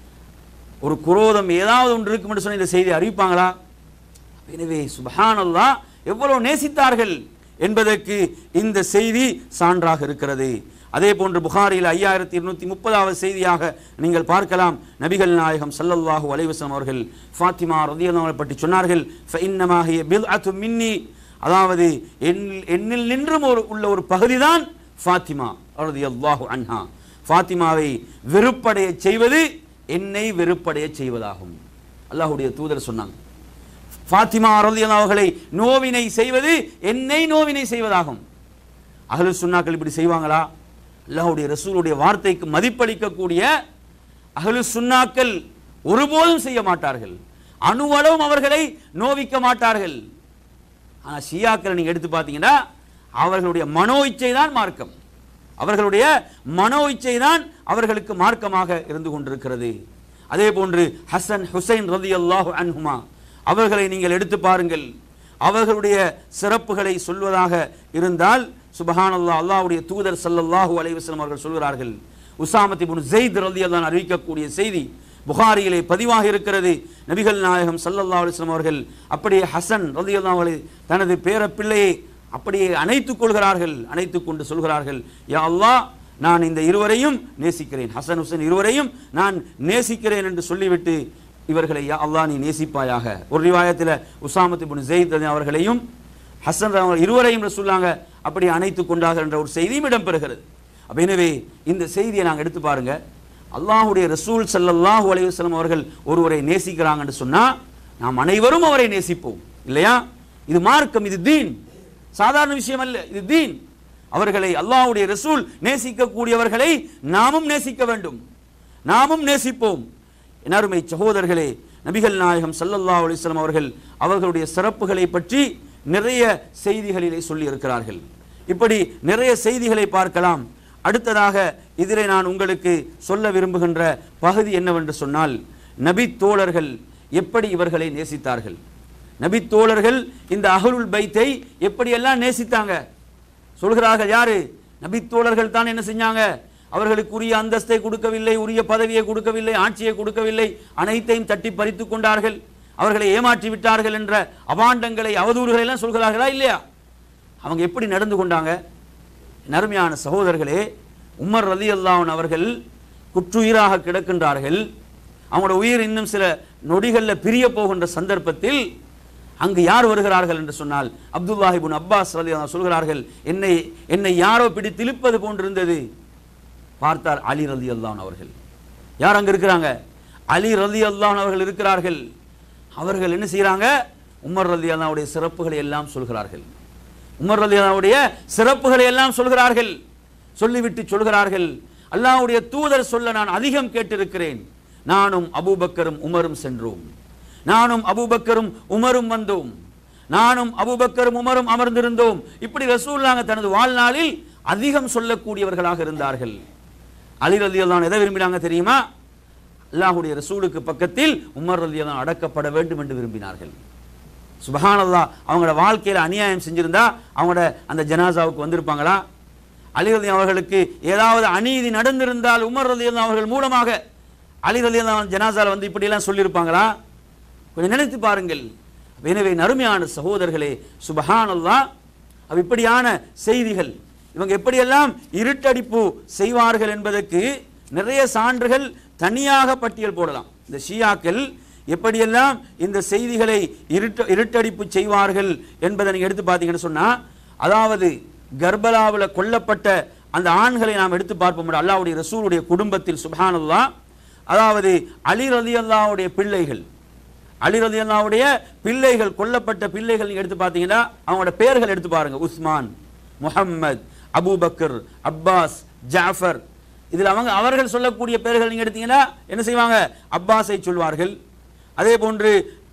ஒரு குரோதம் ஏதாவது ஒன்று இருக்கும் என்று சொன்ன இந்த செய்தி அறிவிப்பாங்களா எனவே சுபஹான் அல்லாஹ் எவ்வளவு நேசித்தார்கள் என்பதற்கு இந்த செய்தி சான்றாக இருக்கிறது அதே போன்று புகாரில் ஐயாயிரத்தி இருநூத்தி முப்பதாவது செய்தியாக நீங்கள் பார்க்கலாம் நபிகள் நாயகம் ஸல்லல்லாஹு அலைஹி வஸல்லம் அவர்கள் ஃபாத்திமா ரதியல்லாஹு பற்றி சொன்னார்கள் ஃபஇன்னமா ஹிய பில்அத்து மின்னி அதாவது என்னில் என்னில் நின்றும் ஒரு உள்ள ஒரு பகுதிதான் ஃபாத்திமா ரதியல்லாஹு அன்ஹா ஃபாத்திமாவை வெறுப்படைய செய்வது என்னை வெறுப்படைய செய்வதாகும் அல்லாஹ்வுடைய தூதர் சொன்னாங்க ஃபாத்திமா ரலியல்லாஹு அவர்களை நோவினை செய்வது என்னை நோவினை செய்வதாகும் அஹ்லு சுன்னாக்கள் இப்படி செய்வாங்களா அல்லாஹ்வுடைய ரசூலுடைய வார்த்தைக்கு மதிப்பளிக்கக்கூடிய அஹ்லு சுன்னாக்கள் ஒருபோதும் செய்ய மாட்டார்கள் அணுவளவும் அவர்களை நோவிக்க மாட்டார்கள் ஆனால் ஷியாக்களை நீங்க எடுத்து பார்த்தீங்கன்னா அவர்களுடைய மனோ இச்சை தான் மார்க்கம் அவர்களுடைய மனோ இச்சை தான் அவர்களுக்கு மார்க்கமாக இருந்து கொண்டிருக்கிறது அதே போன்று ஹசன் ஹுசைன் ரதி அல்லாஹு அன்ஹுமா அவர்களை நீங்கள் எடுத்து பாருங்கள் அவர்களுடைய சிறப்புகளை சொல்வதாக இருந்தால் சுபஹான் அல்லாஹ் அல்லாஹ்வுடைய தூதர் ஸல்லல்லாஹு அலைஹி வஸல்லம் அவர்கள் சொல்கிறார்கள் உசாமத் இப்னு ஸெய்த் ரலியல்லாஹு அன்ஹு அறிவிக்கக்கூடிய செய்தி புகாரியிலே பதிவாக இருக்கிறது நபிகள் நாயகம் ஸல்லல்லாஹு அலைஹி வஸல்லம் அவர்கள் அப்படியே ஹசன் ரலியல்லாஹு அவர்களை தனது பேரப்பிள்ளையை அப்படியே அணைத்துக் கொள்கிறார்கள் அணைத்துக் கொண்டு சொல்கிறார்கள் யா அல்லாஹ் நான் இந்த இருவரையும் நேசிக்கிறேன் ஹசன் ஹுசைன் இருவரையும் நான் நேசிக்கிறேன் என்று சொல்லிவிட்டு இவர்களை யா அல்லாஹ் நீ நேசிப்பாயாக ஒரு ரிவாயத்தில் உசாமத் இப்னு ஸெய்த் அவர்களையும் ஹசன் அவர் இருவரையும் சொல்லாங்க அப்படி அணைத்துக் கொண்டார்கள் என்ற ஒரு செய்தியும் இடம்பெறுகிறது அப்ப எனவே இந்த செய்தியை நாங்கள் எடுத்து பாருங்க அல்லாஹ்வுடைய ரசூல் ஸல்லல்லாஹு அலைஹி வஸல்லம் அவர்கள் ஒருவரை நேசிக்கிறாங்கன்னு சொன்னா நாம் அனைவரும் அவரை நேசிப்போம் இல்லையா இது மார்க்கம் இது தீன் சாதாரண விஷயம் அல்ல இது தீன் அவர்களை அல்லாஹ்வுடைய ரசூல் நேசிக்கக்கூடியவர்களை நாமும் நேசிக்க வேண்டும் நாமும் நேசிப்போம் என் அருமை சகோதரர்களே நபிகள் நாயகம் ஸல்லல்லாஹு அலைஹி வஸல்லம் அவர்கள் அவர்களுடைய சிறப்புகளை பற்றி நிறைய செய்திகளிலே சொல்லி இருக்கிறார்கள் இப்படி நிறைய செய்திகளை பார்க்கலாம் அடுத்ததாக இதிலே நான் உங்களுக்கு சொல்ல விரும்புகின்ற பகுதி என்னவென்று சொன்னால் நபி தோழர்கள் எப்படி இவர்களை நேசித்தார்கள் நபி தோழர்கள் இந்த அஹ்லுல் பைத்தை எப்படியெல்லாம் நேசித்தாங்க சொல்கிறார்கள் யாரு நபி தோழர்கள் தான் என்ன செஞ்சாங்க அவர்களுக்கு உரிய அந்தஸ்தை கொடுக்கவில்லை உரிய பதவியை கொடுக்கவில்லை ஆட்சியை கொடுக்கவில்லை அனைத்தையும் தட்டி பறித்து கொண்டார்கள் அவர்களை ஏமாற்றி விட்டார்கள் என்ற அபாண்டங்களை அவதூறுகளை எல்லாம் சொல்கிறார்களா இல்லையா அவங்க எப்படி நடந்து கொண்டாங்க நறுமையான சகோதரர்களே உமர் ரலி அல்லாஹன் அவர்கள் குற்றுயிராக கிடக்கின்றார்கள் அவங்களோட உயிர் இன்னும் சில நொடிகளில் பிரிய போகின்ற சந்தர்ப்பத்தில் அங்கு யார் வருகிறார்கள் என்று சொன்னால் அப்துல்லாஹிபுன் அப்பாஸ் ரலி சொல்கிறார்கள் என்னை என்னை யாரோ பிடித்து இழுப்பது போன்றிருந்தது பார்த்தார் அலி ரலி அல்லாஹன் அவர்கள் யார் அங்க இருக்கிறாங்க அலி ரலி அல்லாஹன் அவர்கள் இருக்கிறார்கள் அவர்கள் என்ன செய்கிறாங்க உமர் ரலி அல்லாவுடைய சிறப்புகளை எல்லாம் சொல்கிறார்கள் உமர் ரலி அல்லாவுடைய சிறப்புகளை எல்லாம் சொல்கிறார்கள் சொல்லிவிட்டு சொல்கிறார்கள் அல்லாஹ்வுடைய தூதர் சொல்ல நான் அதிகம் கேட்டிருக்கிறேன் நானும் அபூபக்கரும் உமரும் சென்றோம் நானும் அபூபக்கரும் உமரும் வந்தோம் நானும் அபூபக்கரும் உமரும் அமர்ந்திருந்தோம் இப்படி ரசூல்லாங்க தனது வாழ்நாளில் அதிகம் சொல்லக்கூடியவர்களாக இருந்தார்கள் அலி ரலி அல்லாஹ் எதை விரும்பினாங்க தெரியுமா அல்லாஹ்வுடைய ரசூலுக்கு பக்கத்தில் உமர் ரலி அல்லாஹ் அடக்கப்பட வேண்டும் என்று விரும்பினார்கள் சுபஹானல்லாஹ் அவங்களோட வாழ்க்கையில் அநியாயம் செஞ்சிருந்தா அவங்களோட அந்த ஜனாசாவுக்கு வந்திருப்பாங்களா அலி ரலி அவர்களுக்கு ஏதாவது அநீதி நடந்திருந்தால் உமர் ரலி அவர்கள் மூலமாக அலி ரலி ஜனாசால வந்து இப்படியெல்லாம் சொல்லியிருப்பாங்களா கொஞ்சம் நினைத்து பாருங்கள் எனவே நறுமையான சகோதரர்களே சுபஹானல்லாஹ் அவ் இப்படியான செய்திகள் இவங்க எப்படியெல்லாம் இருட்டடிப்பு செய்வார்கள் என்பதற்கு நிறைய சான்றுகள் தனியாக பட்டியல் போடலாம் இந்த ஷியாக்கள் எப்படியெல்லாம் இந்த செய்திகளை இருட்ட இருட்டடிப்பு செய்வார்கள் என்பதை நீங்க எடுத்து பார்த்தீங்கன்னு சொன்னா அதாவது கர்பலாவில் கொல்லப்பட்ட அந்த ஆண்களை நாம் எடுத்து பார்ப்போம் அல்லாஹ்வுடைய ரசூலுடைய குடும்பத்தில் சுப்ஹானல்லாஹ் அதாவது அலி ரலி அல்லாவுடைய பிள்ளைகள் அலி ரலி அல்லாவுடைய பிள்ளைகள் கொல்லப்பட்ட பிள்ளைகள் நீங்க எடுத்து பார்த்தீங்கன்னா அவங்களோட பெயர்கள் எடுத்து பாருங்க Usman Muhammad Abu Bakr Abbas Jafar இதில் அவங்க அவர்கள் சொல்லக்கூடிய பெயர்கள் நீங்க எடுத்தீங்கன்னா என்ன செய்வாங்க அப்பாஸை சொல்வார்கள் அதே போன்று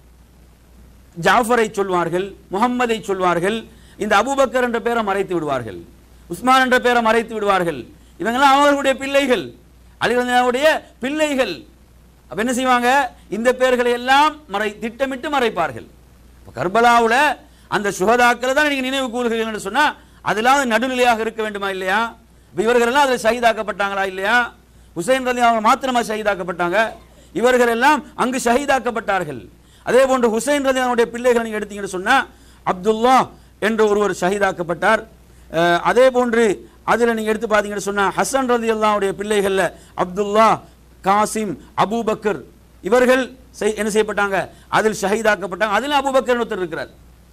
ஜாஃபரை சொல்வார்கள் முகம்மதை சொல்வார்கள் இந்த அபூபக்கர் என்ற பெயரை மறைத்து விடுவார்கள் உஸ்மான் என்ற பெயரை மறைத்து விடுவார்கள் இவங்கெல்லாம் அவர்களுடைய பிள்ளைகள் அலிவனுடைய பிள்ளைகள் அப்ப என்ன செய்வாங்க இந்த பெயர்களை எல்லாம் மறை திட்டமிட்டு மறைப்பார்கள் அப்ப கர்பலாவுல அந்த சுகதாக்களை தான் நீங்க நினைவு கூறுகிறீங்கன்னு சொன்னா அதெல்லாம் நடுநிலையாக இருக்க வேண்டுமா இல்லையா இப்ப இவர்கள் எல்லாம் அதில் ஷஹீதாக்கப்பட்டாங்களா இல்லையா ஹுசைன் ரலி அவங்க மாத்திரமா ஷஹீதாக்கப்பட்டாங்க இவர்கள் எல்லாம் அங்கு ஷஹீதாக்கப்பட்டார்கள் அதே போன்று ஹுசைன் ரலி அவனுடைய பிள்ளைகளை நீங்க எடுத்தீங்கன்னு சொன்னா அப்துல்லா என்ற ஒருவர் ஷஹீதாக்கப்பட்டார் அஹ், அதே போன்று அதில் நீங்க எடுத்து பார்த்தீங்கன்னு சொன்னா ஹசன் ரலி அல்லாவுடைய பிள்ளைகள்ல அப்துல்லா காசிம் அபூபக்கர் இவர்கள் செய்- என்ன செய்யப்பட்டாங்க அதில் ஷஹீதாக்கப்பட்டாங்க அதில் அபூபக்கர் ஒருத்தர் இருக்கிறார்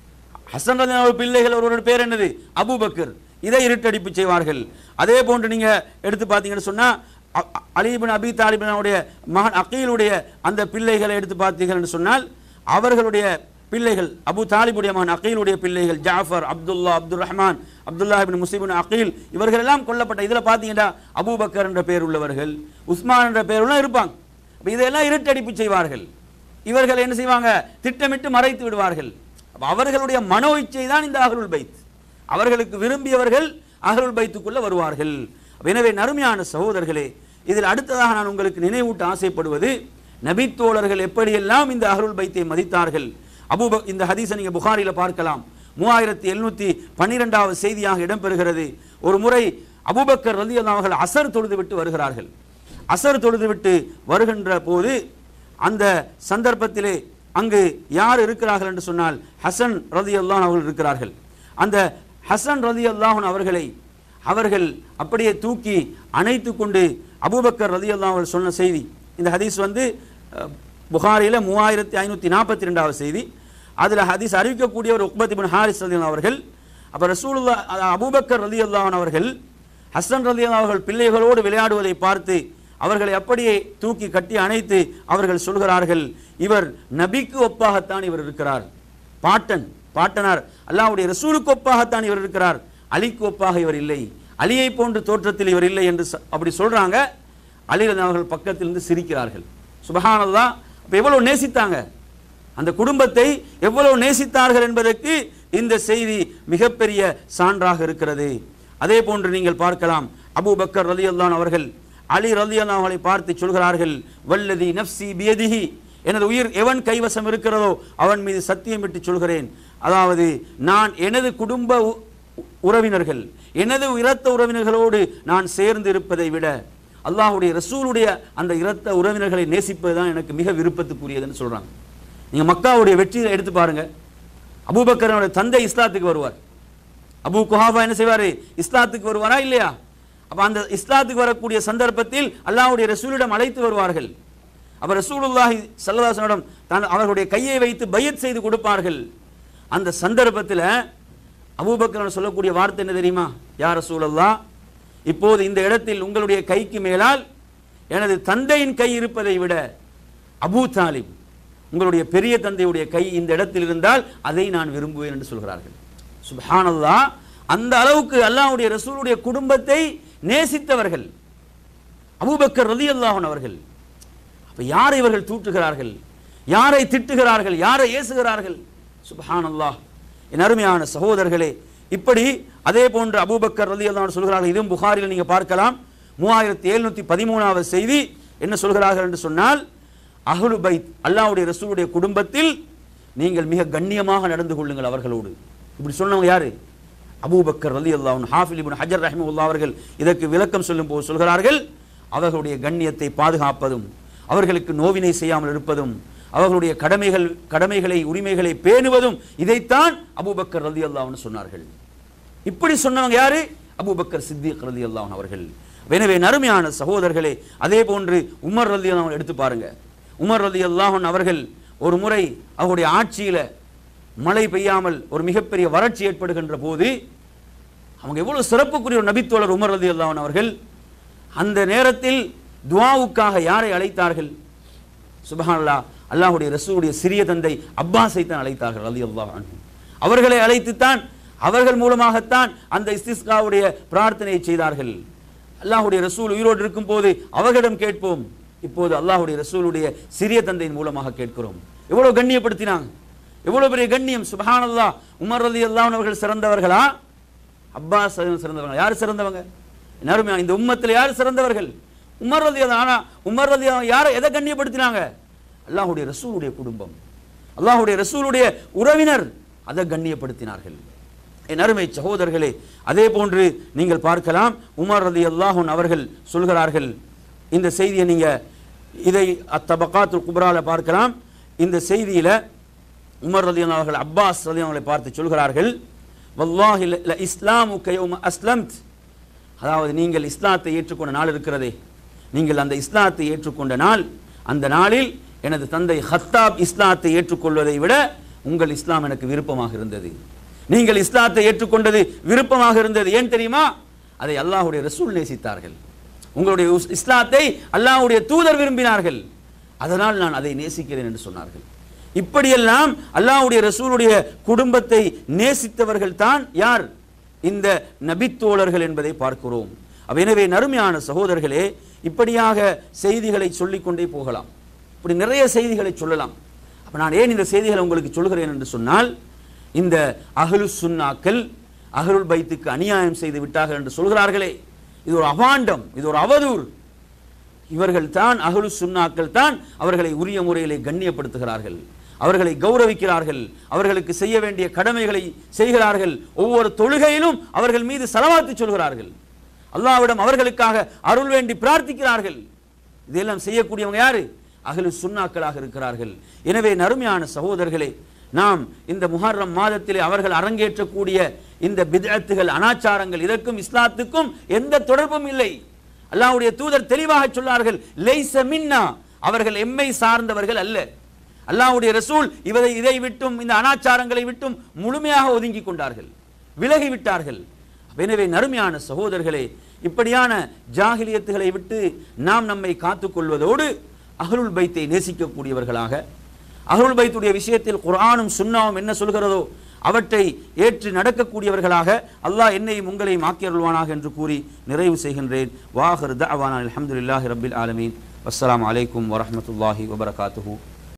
ஹசன் ரலி அல்லாஹ் பிள்ளைகள் ஒருவருடைய பேர் என்னது அபூபக்கர் இதை இருட்டடிப்பு செய்வார்கள் அதே போன்று நீங்க எடுத்து பார்த்தீங்கன்னு சொன்னா அ- அ- அலிபின் அபி தாலிபினுடைய மகன் அகீலுடைய அந்த பிள்ளைகளை எடுத்து பார்த்தீங்கன்னு சொன்னால் அவர்களுடைய பிள்ளைகள் அபு தாலிபுடைய மகன் அகீலுடைய பிள்ளைகள் Jafar Abdullah Abdul Rahman Abdullah ibn முஸ்லிபின் அகீல் இவர்கள் எல்லாம் கொல்லப்பட்ட இதுல பார்த்தீங்கன்னா அபூபக்கர் என்ற பெயர் உள்ளவர்கள் உஸ்மான் என்ற பெயர் உள்ள இருப்பாங்க அப்ப இதெல்லாம் இருட்டடிப்பு செய்வார்கள் இவர்கள் என்ன செய்வாங்க திட்டமிட்டு மறைத்து விடுவார்கள் அப்ப அவர்களுடைய மனோ இச்சை தான் இந்த அகலுல் பைத் அவர்களுக்கு விரும்பியவர்கள் அகலுல் பைத்துக்குள்ள வருவார்கள் அப்ப எனவே நறுமையான சகோதரர்களே இதில் அடுத்ததாக நான் உங்களுக்கு நினைவூட்ட ஆசைப்படுவது நபித்தோழர்கள் எப்படியெல்லாம் இந்த அகலுல் பைத்தை மதித்தார்கள் அபூப இந்த ஹதீஸை நீங்க புகாரில பார்க்கலாம் மூவாயிரத்தி எழுநூத்தி பன்னிரெண்டாவது செய்தியாக இடம்பெறுகிறது ஒரு முறை அபூபக்கர் ரலி அவர்கள் அசர் தொழுது விட்டு வருகிறார்கள் அசர் தொழுது விட்டு வருகின்ற போது அந்த சந்தர்ப்பத்திலே அங்கு யார் இருக்கிறார்கள் என்று சொன்னால் ஹசன் ரதி அல்லாஹ் அவர்கள் இருக்கிறார்கள் அந்த ஹசன் ரதி அல்லாஹன் அவர்களை அவர்கள் அப்படியே தூக்கி அணைத்து கொண்டு அபூபக்கர் ரதி அவர்கள் சொன்ன செய்தி இந்த ஹதீஸ் வந்து அஹ், புகாரில மூவாயிரத்தி ஐநூற்றி நாற்பத்தி ரெண்டாவது செய்தி அதில் ஹதீஸ் அறிவிக்கக்கூடிய ஒரு உக்பத் இப்னு ஹாரிஸ் ரதி அவர்கள் அப்போ ரசூலுல்லா அஹ், அபூபக்கர் ரதி அவர்கள் ஹசன் ரதி அவர்கள் பிள்ளைகளோடு விளையாடுவதை பார்த்து அவர்களை அப்படியே தூக்கி கட்டி அணைத்து அவர்கள் சொல்கிறார்கள் இவர் நபிக்கு ஒப்பாகத்தான் இவர் இருக்கிறார் பாட்டன் பாட்டனார் அல்லாஹ்வுடைய ரசூலுக்கு ஒப்பாகத்தான் இவர் இருக்கிறார் அலிக்கு ஒப்பாக இவர் இல்லை அலியை போன்ற தோற்றத்தில் இவர் இல்லை என்று ச- அப்படி சொல்றாங்க அலி ரலியல்லாஹு அவர்கள் பக்கத்திலிருந்து சிரிக்கிறார்கள் சுபஹானல்லாஹ் அப்ப எவ்வளவு நேசித்தாங்க அந்த குடும்பத்தை எவ்வளவு நேசித்தார்கள் என்பதற்கு இந்த செய்தி மிகப்பெரிய சான்றாக இருக்கிறது அதே போன்று நீங்கள் பார்க்கலாம் அபூபக்கர் ரலியல்லாஹு அவர்கள் அலி ரலியல்லாஹு அவர்களை பார்த்து சொல்கிறார்கள் வல்லதி நஃப்சி பியதிஹி எனது உயிர் எவன் கைவசம் இருக்கிறதோ அவன் மீது சத்தியமிட்டு சொல்கிறேன் அதாவது நான் எனது குடும்ப உ- உறவினர்கள் எனது இரத்த உறவினர்களோடு நான் சேர்ந்து இருப்பதை விட அல்லாஹ்வுடைய ரசூலுடைய அந்த இரத்த உறவினர்களை நேசிப்பது தான் எனக்கு மிக விருப்பத்துக்குரியதுன்னு சொல்றாங்க நீங்க மக்காவுடைய வெற்றியை எடுத்து பாருங்க அபூபக்கரனுடைய தந்தை இஸ்லாத்துக்கு வருவார் அபூ குஹாபா என்ன செய்வாரு இஸ்லாத்துக்கு வருவாரா இல்லையா அப்ப அந்த இஸ்லாத்துக்கு வரக்கூடிய சந்தர்ப்பத்தில் அல்லாஹ்வுடைய ரசூலிடம் அழைத்து வருவார்கள் அப்ப ரசூலுல்லாஹி சல்லல்லாஹு தான் அவர்களுடைய கையை வைத்து பையத் செய்து கொடுப்பார்கள் அந்த சந்தர்ப்பத்தில் அபூபக்கர் சொல்லக்கூடிய வார்த்தை என்ன தெரியுமா யார் ரசூலல்லாஹ் இப்போது இந்த இடத்தில் உங்களுடைய கைக்கு மேலால் எனது தந்தையின் கை இருப்பதை விட அபூ தாலிப் உங்களுடைய பெரிய தந்தையுடைய கை இந்த இடத்தில் இருந்தால் அதை நான் விரும்புவேன் என்று சொல்கிறார்கள் சுப்ஹானல்லாஹ் அந்த அளவுக்கு அல்லாஹ்வுடைய ரசூலுடைய குடும்பத்தை நேசித்தவர்கள் அபூபக்கர் ரலியல்லாஹு அவர்கள் அப்ப யாரை இவர்கள் தூற்றுகிறார்கள் யாரை திட்டுகிறார்கள் யாரை ஏசுகிறார்கள் சுப்ஹானல்லாஹ் என் அருமையான சகோதரர்களே இப்படி அதே போன்று அபூபக்கர் ரலியல்லாஹு சொல்கிறார்கள் இதுவும் புகாரில் நீங்க பார்க்கலாம் மூவாயிரத்தி எழுநூத்தி பதிமூணாவது செய்தி என்ன சொல்கிறார்கள் என்று சொன்னால் அஹ்லு பைத் அல்லாஹ்வுடைய ரசூலுடைய குடும்பத்தில் நீங்கள் மிக கண்ணியமாக நடந்து கொள்ளுங்கள் அவர்களோடு இப்படி சொன்னவங்க யாரு அபூபக்கர் ரலி அல்லாஹ் ஹாஃபில் இப்னு ஹஜர் ரஹிமஹுல்லாஹ் அவர்கள் இதற்கு விளக்கம் சொல்லும் போது சொல்கிறார்கள் அவர்களுடைய கண்ணியத்தை பாதுகாப்பதும் அவர்களுக்கு நோவினை செய்யாமல் இருப்பதும் அவர்களுடைய கடமைகள் கடமைகளை உரிமைகளை பேணுவதும் இதைத்தான் அபூபக்கர் ரலி அல்லாஹ்னு சொன்னார்கள் இப்படி சொன்னவங்க யாரு அபூபக்கர் சித்திக் ரலி அல்லாஹ் அவர்கள் எனவே நறுமையான சகோதரர்களே அதே போன்று உமர் ரலி அல்லாஹ் எடுத்து பாருங்க உமர் ரலி அல்லாஹன் அவர்கள் ஒரு முறை அவருடைய ஆட்சியில மழை பெய்யாமல் ஒரு மிகப்பெரிய வறட்சி ஏற்படுகின்ற போது அவங்க எவ்வளவு சிறப்புக்குரிய ஒரு நபித்தோழர் உமர் ரலி அல்லாஹன் அவர்கள் அந்த நேரத்தில் துவாவுக்காக யாரை அழைத்தார்கள் சுபஹானல்லா அல்லாஹ்வுடைய ரசூலுடைய சிறிய தந்தை அப்பாஸை தான் அழைத்தார்கள் ரலி அல்லாஹ் அவர்களை அழைத்துத்தான் அவர்கள் மூலமாகத்தான் அந்த இஸ்திஸ்காவுடைய பிரார்த்தனையை செய்தார்கள் அல்லாஹ்வுடைய ரசூல் உயிரோடு இருக்கும் போது அவர்களிடம் கேட்போம் இப்போது அல்லாஹ்வுடைய ரசூலுடைய சிறிய தந்தையின் மூலமாக கேட்கிறோம் எவ்வளவு கண்ணியப்படுத்தினாங்க எவ்வளவு பெரிய கண்ணியம் சுபஹானல்லா உமர் ரலி அல்லாஹ் அவர்கள் சிறந்தவர்களா அப்பாஸ் அவர்கள் சிறந்தவங்க யார் சிறந்தவங்க எல்லாருமே இந்த உம்மத்தில் யார் சிறந்தவர்கள் உமர் ரதி ஆனா உமர் ரதி யாரை எதை கண்ணியப்படுத்தினாங்க அல்லாஹ்வுடைய ரசூலுடைய குடும்பம் அல்லாஹ்வுடைய ரசூலுடைய உறவினர் அதை கண்ணியப்படுத்தினார்கள் என் அருமை சகோதரர்களே அதே போன்று நீங்கள் பார்க்கலாம் உமர் ரதி அல்லாஹூன் அவர்கள் சொல்கிறார்கள் இந்த செய்தியை நீங்க இதை அத்தபகாத்துல் குப்ரால பார்க்கலாம் இந்த செய்தியில உமர் ரதி அவர்கள் அப்பாஸ் ரதி அவர்களை பார்த்து சொல்கிறார்கள் வல்லாஹி ல இஸ்லாமு கையோம அஸ்லம்த் அதாவது நீங்கள் இஸ்லாத்தை ஏற்றுக்கொண்ட நாள் இருக்கிறதே நீங்கள் அந்த இஸ்லாத்தை ஏற்றுக்கொண்ட நாள் அந்த நாளில் எனது தந்தை ஹத்தாப் இஸ்லாத்தை ஏற்றுக்கொள்வதை விட உங்கள் இஸ்லாம் எனக்கு விருப்பமாக இருந்தது நீங்கள் இஸ்லாத்தை ஏற்றுக்கொண்டது விருப்பமாக இருந்தது ஏன் தெரியுமா அதை அல்லாஹ்வுடைய ரசூல் நேசித்தார்கள் உங்களுடைய உஸ்- இஸ்லாத்தை அல்லாஹ்வுடைய தூதர் விரும்பினார்கள் அதனால் நான் அதை நேசிக்கிறேன் என்று சொன்னார்கள் இப்படியெல்லாம் அல்லாஹ்வுடைய ரசூலுடைய குடும்பத்தை நேசித்தவர்கள் தான் யார் இந்த நபித்தோழர்கள் என்பதை பார்க்கிறோம் அப்ப எனவே நறுமையான சகோதரர்களே இப்படியாக செய்திகளை சொல்லிக்கொண்டே போகலாம் இப்படி நிறைய செய்திகளை சொல்லலாம் அப்ப நான் ஏன் இந்த செய்திகளை உங்களுக்கு சொல்கிறேன் என்று சொன்னால் இந்த அஹ்லு சுன்னாக்கள் அஹ்லுல் பைத்துக்கு அநியாயம் செய்து விட்டார்கள் என்று சொல்கிறார்களே இது ஒரு அபாண்டம் இது ஒரு அவதூறு இவர்கள் தான் அகலு சுன்னாக்கள் தான் அவர்களை உரிய முறையிலே கண்ணியப்படுத்துகிறார்கள் அவர்களை கௌரவிக்கிறார்கள் அவர்களுக்கு செய்ய வேண்டிய கடமைகளை செய்கிறார்கள் ஒவ்வொரு தொழுகையிலும் அவர்கள் மீது செலவாத்து சொல்கிறார்கள் அல்லாஹ்விடம் அவர்களுக்காக அருள் வேண்டி பிரார்த்திக்கிறார்கள் இதெல்லாம் செய்யக்கூடியவங்க யாரு அகலு சுன்னாக்களாக இருக்கிறார்கள் எனவே நறுமையான சகோதரர்களே நாம் இந்த முஹர்ரம் மாதத்திலே அவர்கள் அரங்கேற்றக்கூடிய இந்த பிதஅத்துகள் அனாச்சாரங்கள் இதற்கும் இஸ்லாத்துக்கும் எந்த தொடர்பும் இல்லை அல்லாஹ்வுடைய தூதர் தெளிவாக சொன்னார்கள் லைஸ மின்னா அவர்கள் எம்மை சார்ந்தவர்கள் அல்ல அல்லாஹ்வுடைய ரசூல் இவரை இதை விட்டும் இந்த அனாச்சாரங்களை விட்டும் முழுமையாக ஒதுங்கி கொண்டார்கள் விலகி விட்டார்கள் எனவே நறுமையான சகோதரர்களே இப்படியான ஜாகிலியத்துகளை விட்டு நாம் நம்மை காத்துக்கொள்வதோடு அஹ்லுல் பைத்தை நேசிக்கக்கூடியவர்களாக அஹ்லுல் பைத்துடைய விஷயத்தில் குர்ஆனும் சுன்னாவும் என்ன சொல்கிறதோ அவற்றை ஏற்று நடக்கக்கூடியவர்களாக அல்லாஹ் என்னையும் உங்களையும் ஆக்கியருள்வானாக என்று கூறி நிறைவு செய்கின்றேன் வாஹர் தஅவானா அல்ஹம்துலில்லாஹி ரப்பில் ஆலமீன் வஸ்ஸலாமு அலைக்கும் வரஹ்மத்துல்லாஹி வபரகாத்துஹு